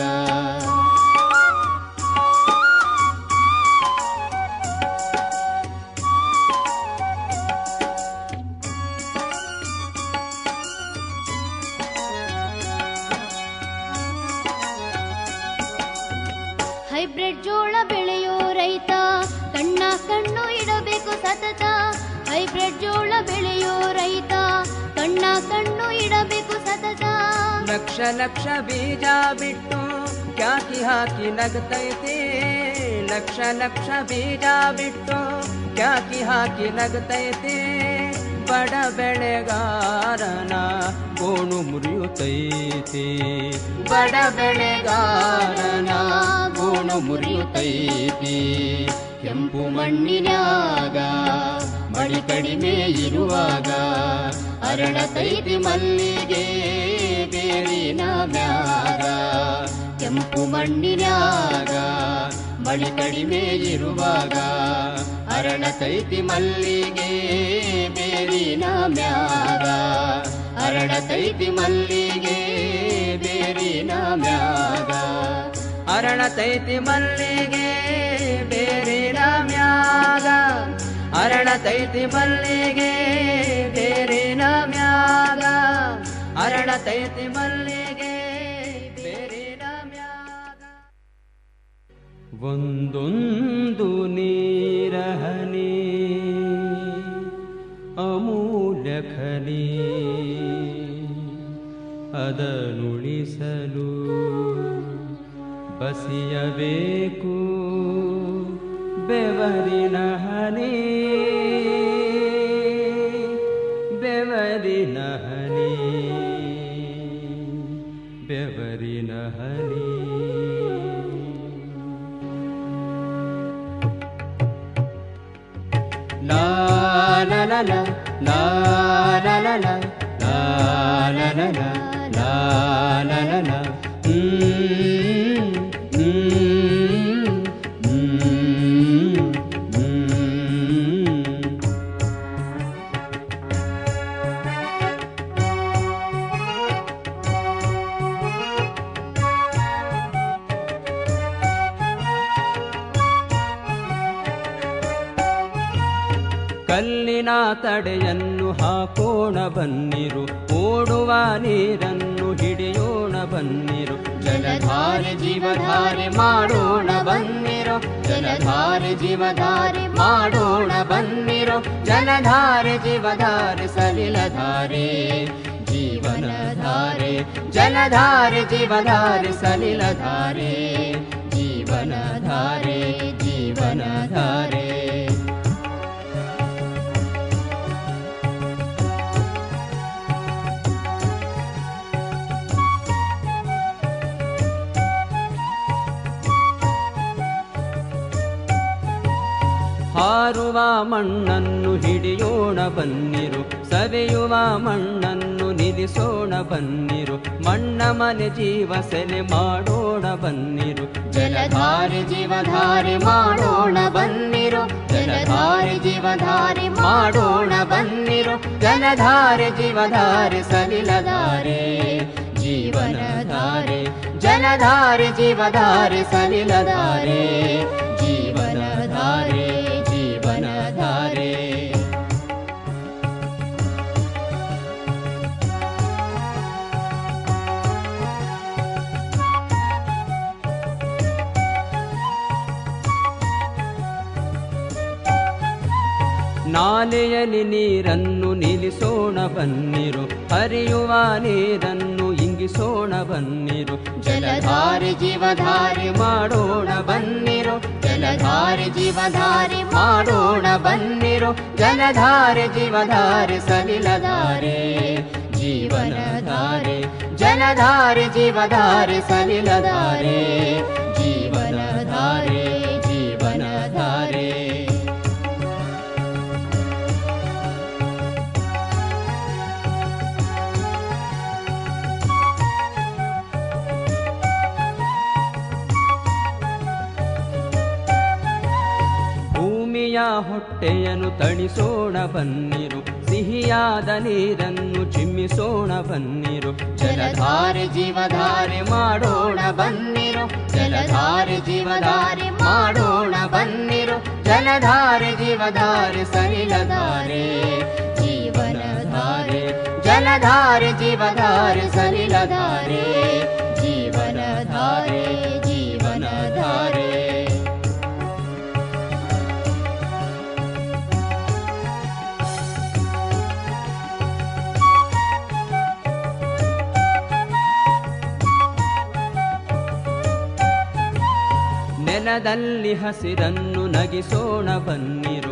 Speaker 23: ಹೈಬ್ರಿಡ್ ಜೋಳ ಬೆಳೆಯೋ ರೈತ ಕಣ್ಣ ಕಣ್ಣು ಇಡಬೇಕು ಸತತ ಹೈಬ್ರಿಡ್ ಜೋಳ ಬೆಳೆಯೋ ರೈತ ಕಣ್ಣ ಕಣ್ಣು ಇಡಬೇಕು ಸತತ
Speaker 24: ಲಕ್ಷ ಲಕ್ಷ ಬೀಜ ಬಿಟ್ಟು ಕ್ಯಾಕಿ ಹಾಕಿ ನಗತೈತಿ ಲಕ್ಷ ಲಕ್ಷ ಬೀಜ ಬಿಟ್ಟು ಕ್ಯಾಕಿ ಹಾಕಿ ನಗತೈತಿ ಬಡ ಬೆಳೆಗಾರನ ಗೋಣು ಮುರಿಯುತ್ತೈತಿ ಬಡ ಬೆಳೆಗಾರನ ಗೋಣು ಮುರಿಯುತ್ತೈತಿ
Speaker 22: ಕೆಂಪು ಮಣ್ಣಿನ್ಯಾಗ ಮಳಿ ಕಡಿಮೆ ಇರುವಾಗ ಅರಳತೈತಿ ಮಲ್ಲಿಗೆ ಬೇರಿನ ಮ್ಯಾಗ ಕೆಂಪು ಮಣ್ಣಿನ್ಯಾಗ ಮಳಿ ಕಡಿಮೆ ಇರುವಾಗ ಅರಳತೈತಿ ಮಲ್ಲಿಗೆ ಬೇರಿನ ಮ್ಯಾಗ ಅರಳತೈತಿ ಮಲ್ಲಿಗೆ ಬೇರಿನ ಮ್ಯಾಗ
Speaker 24: ಅರಳತೈತಿ ಮಲ್ಲಿಗೆ ಬೇರಿನ ಮ್ಯಾಗ ಅರಳತೈತಿ ಮಲ್ಲಿಗೆ ಬೇರಿನ ಮ್ಯಾಗ ಅರಳತೈತಿ ಮಲ್ಲಿಗೆ ಬೇರಿನ ಮ್ಯಾಗ ಒಂದೊಂದು ನೀರಹನಿ ಅಮೂಲ್ಯ ಖನಿ ಅದನುಳಿಸಲು ಬಸಿಯಬೇಕು ಬೆವರಿನ ಹನಿ ಬೆವರಿನ ಹನಿ ಬೆವರಿನ ಹನಿ ಲಾ ಲ ಲ ಲ ಲಾ ಲ ಲ ಲ ಲಾ ಲ ಲ ಲ ಲಾ ಲ ಲ ಲ ಹ್ಮ್, ಹ್ಮ್, ಹ್ಮ್, ಹ್ಮ್. ಕಲ್ಲಿನ ತಡೆಯನ್ನು ಹಾಕೋಣ ಬನ್ನಿರು ಓಡುವ ನೀರನ್ನು ಹಿಡಿಯೋಣ ಬನ್ನಿರು
Speaker 22: ಜಲಧಾರೆ ಜೀವಧಾರೆ ಮಾಡೋಣ ಬನ್ನಿರೋ ಜಲಧಾರೆ ಜೀವಧಾರೆ ಮಾಡೋಣ ಬನ್ನಿರೋ ಜಲಧಾರೆ ಜೀವಧಾರೆ ಸಲಿಲಧಾರೆ ಜೀವನಧಾರೆ ಜಲಧಾರೆ ಜೀವಧಾರೆ ಸಲಿಲಧಾರೆ ಜೀವನಧಾರೆ ಜೀವನಧಾರೆ
Speaker 24: ಹಾರುವ ಮಣ್ಣನ್ನು ಹಿಡಿಯೋಣ ಬನ್ನಿರು ಸವೆಯುವ ಮಣ್ಣನ್ನು ನಿಲ್ಲಿಸೋಣ ಬನ್ನಿರು ಮಣ್ಣ ಮನೆ ಜೀವ ಸೆಲೆ ಮಾಡೋಣ ಬನ್ನಿರು
Speaker 22: ಜಲಧಾರೆ ಜೀವಧಾರೆ ಮಾಡೋಣ ಬನ್ನಿರೋ ಜಲಧಾರೆ ಜೀವಧಾರೆ ಮಾಡೋಣ ಬನ್ನಿರೋ ಜಲಧಾರೆ ಜೀವಧಾರೆ ಸಲಿಲಧಾರೆ ಜೀವನಧಾರೆ ಜಲಧಾರೆ ಜೀವಧಾರೆ ಸಲಿಲಧಾರೆ ಜೀವನಧಾರೆ ಜೀವನಧಾರೆ
Speaker 24: ನಾಲೆಯಲ್ಲಿ ನೀರನ್ನು ನಿಲ್ಲಿಸೋಣ ಬನ್ನಿರು ಹರಿಯುವ ನೀರನ್ನು ಇಂಗಿಸೋಣ ಬನ್ನಿರು
Speaker 22: ಜಲಧಾರೆ ಜೀವಧಾರೆ ಮಾಡೋಣ ಬನ್ನಿರೋ ಜಲಧಾರೆ ಜೀವಧಾರೆ ಮಾಡೋಣ ಬನ್ನಿರೋ ಜಲಧಾರೆ ಜೀವಧಾರೆ ಸಲಿಲಧಾರೆ ಜೀವನಧಾರೆ ಜಲಧಾರೆ ಜೀವಧಾರೆ ಸಲಿಲಧಾರೆ ಜೀವನಧಾರೆ ಜೀವನಧಾರೆ
Speaker 24: ಭೂಮಿಯ ಹೊಟ್ಟೆಯನ್ನು ತಣಿಸೋಣ ಬನ್ನಿರು ಸಿಹಿಯಾದ ನೀರನ್ನು ಚಿಮ್ಮಿಸೋಣ ಬನ್ನಿರು
Speaker 22: ಜಲಧಾರೆ ಜೀವಧಾರೆ ಮಾಡೋಣ ಬನ್ನಿರು ಜಲಧಾರೆ ಜೀವಧಾರೆ ಮಾಡೋಣ ಬನ್ನಿರು ಜಲಧಾರೆ ಜೀವಧಾರೆ ಸಲಿಲಧಾರೆ ಜೀವನಧಾರೆ ಜಲಧಾರೆ ಜೀವಧಾರೆ ಸಲಿಲಧಾರೆ ಜೀವನಧಾರೆ ಜೀವನಧಾರೆ
Speaker 24: ನೆಲದಲ್ಲಿ ಹಸಿರನ್ನು ನಗಿಸೋಣ ಬನ್ನಿರು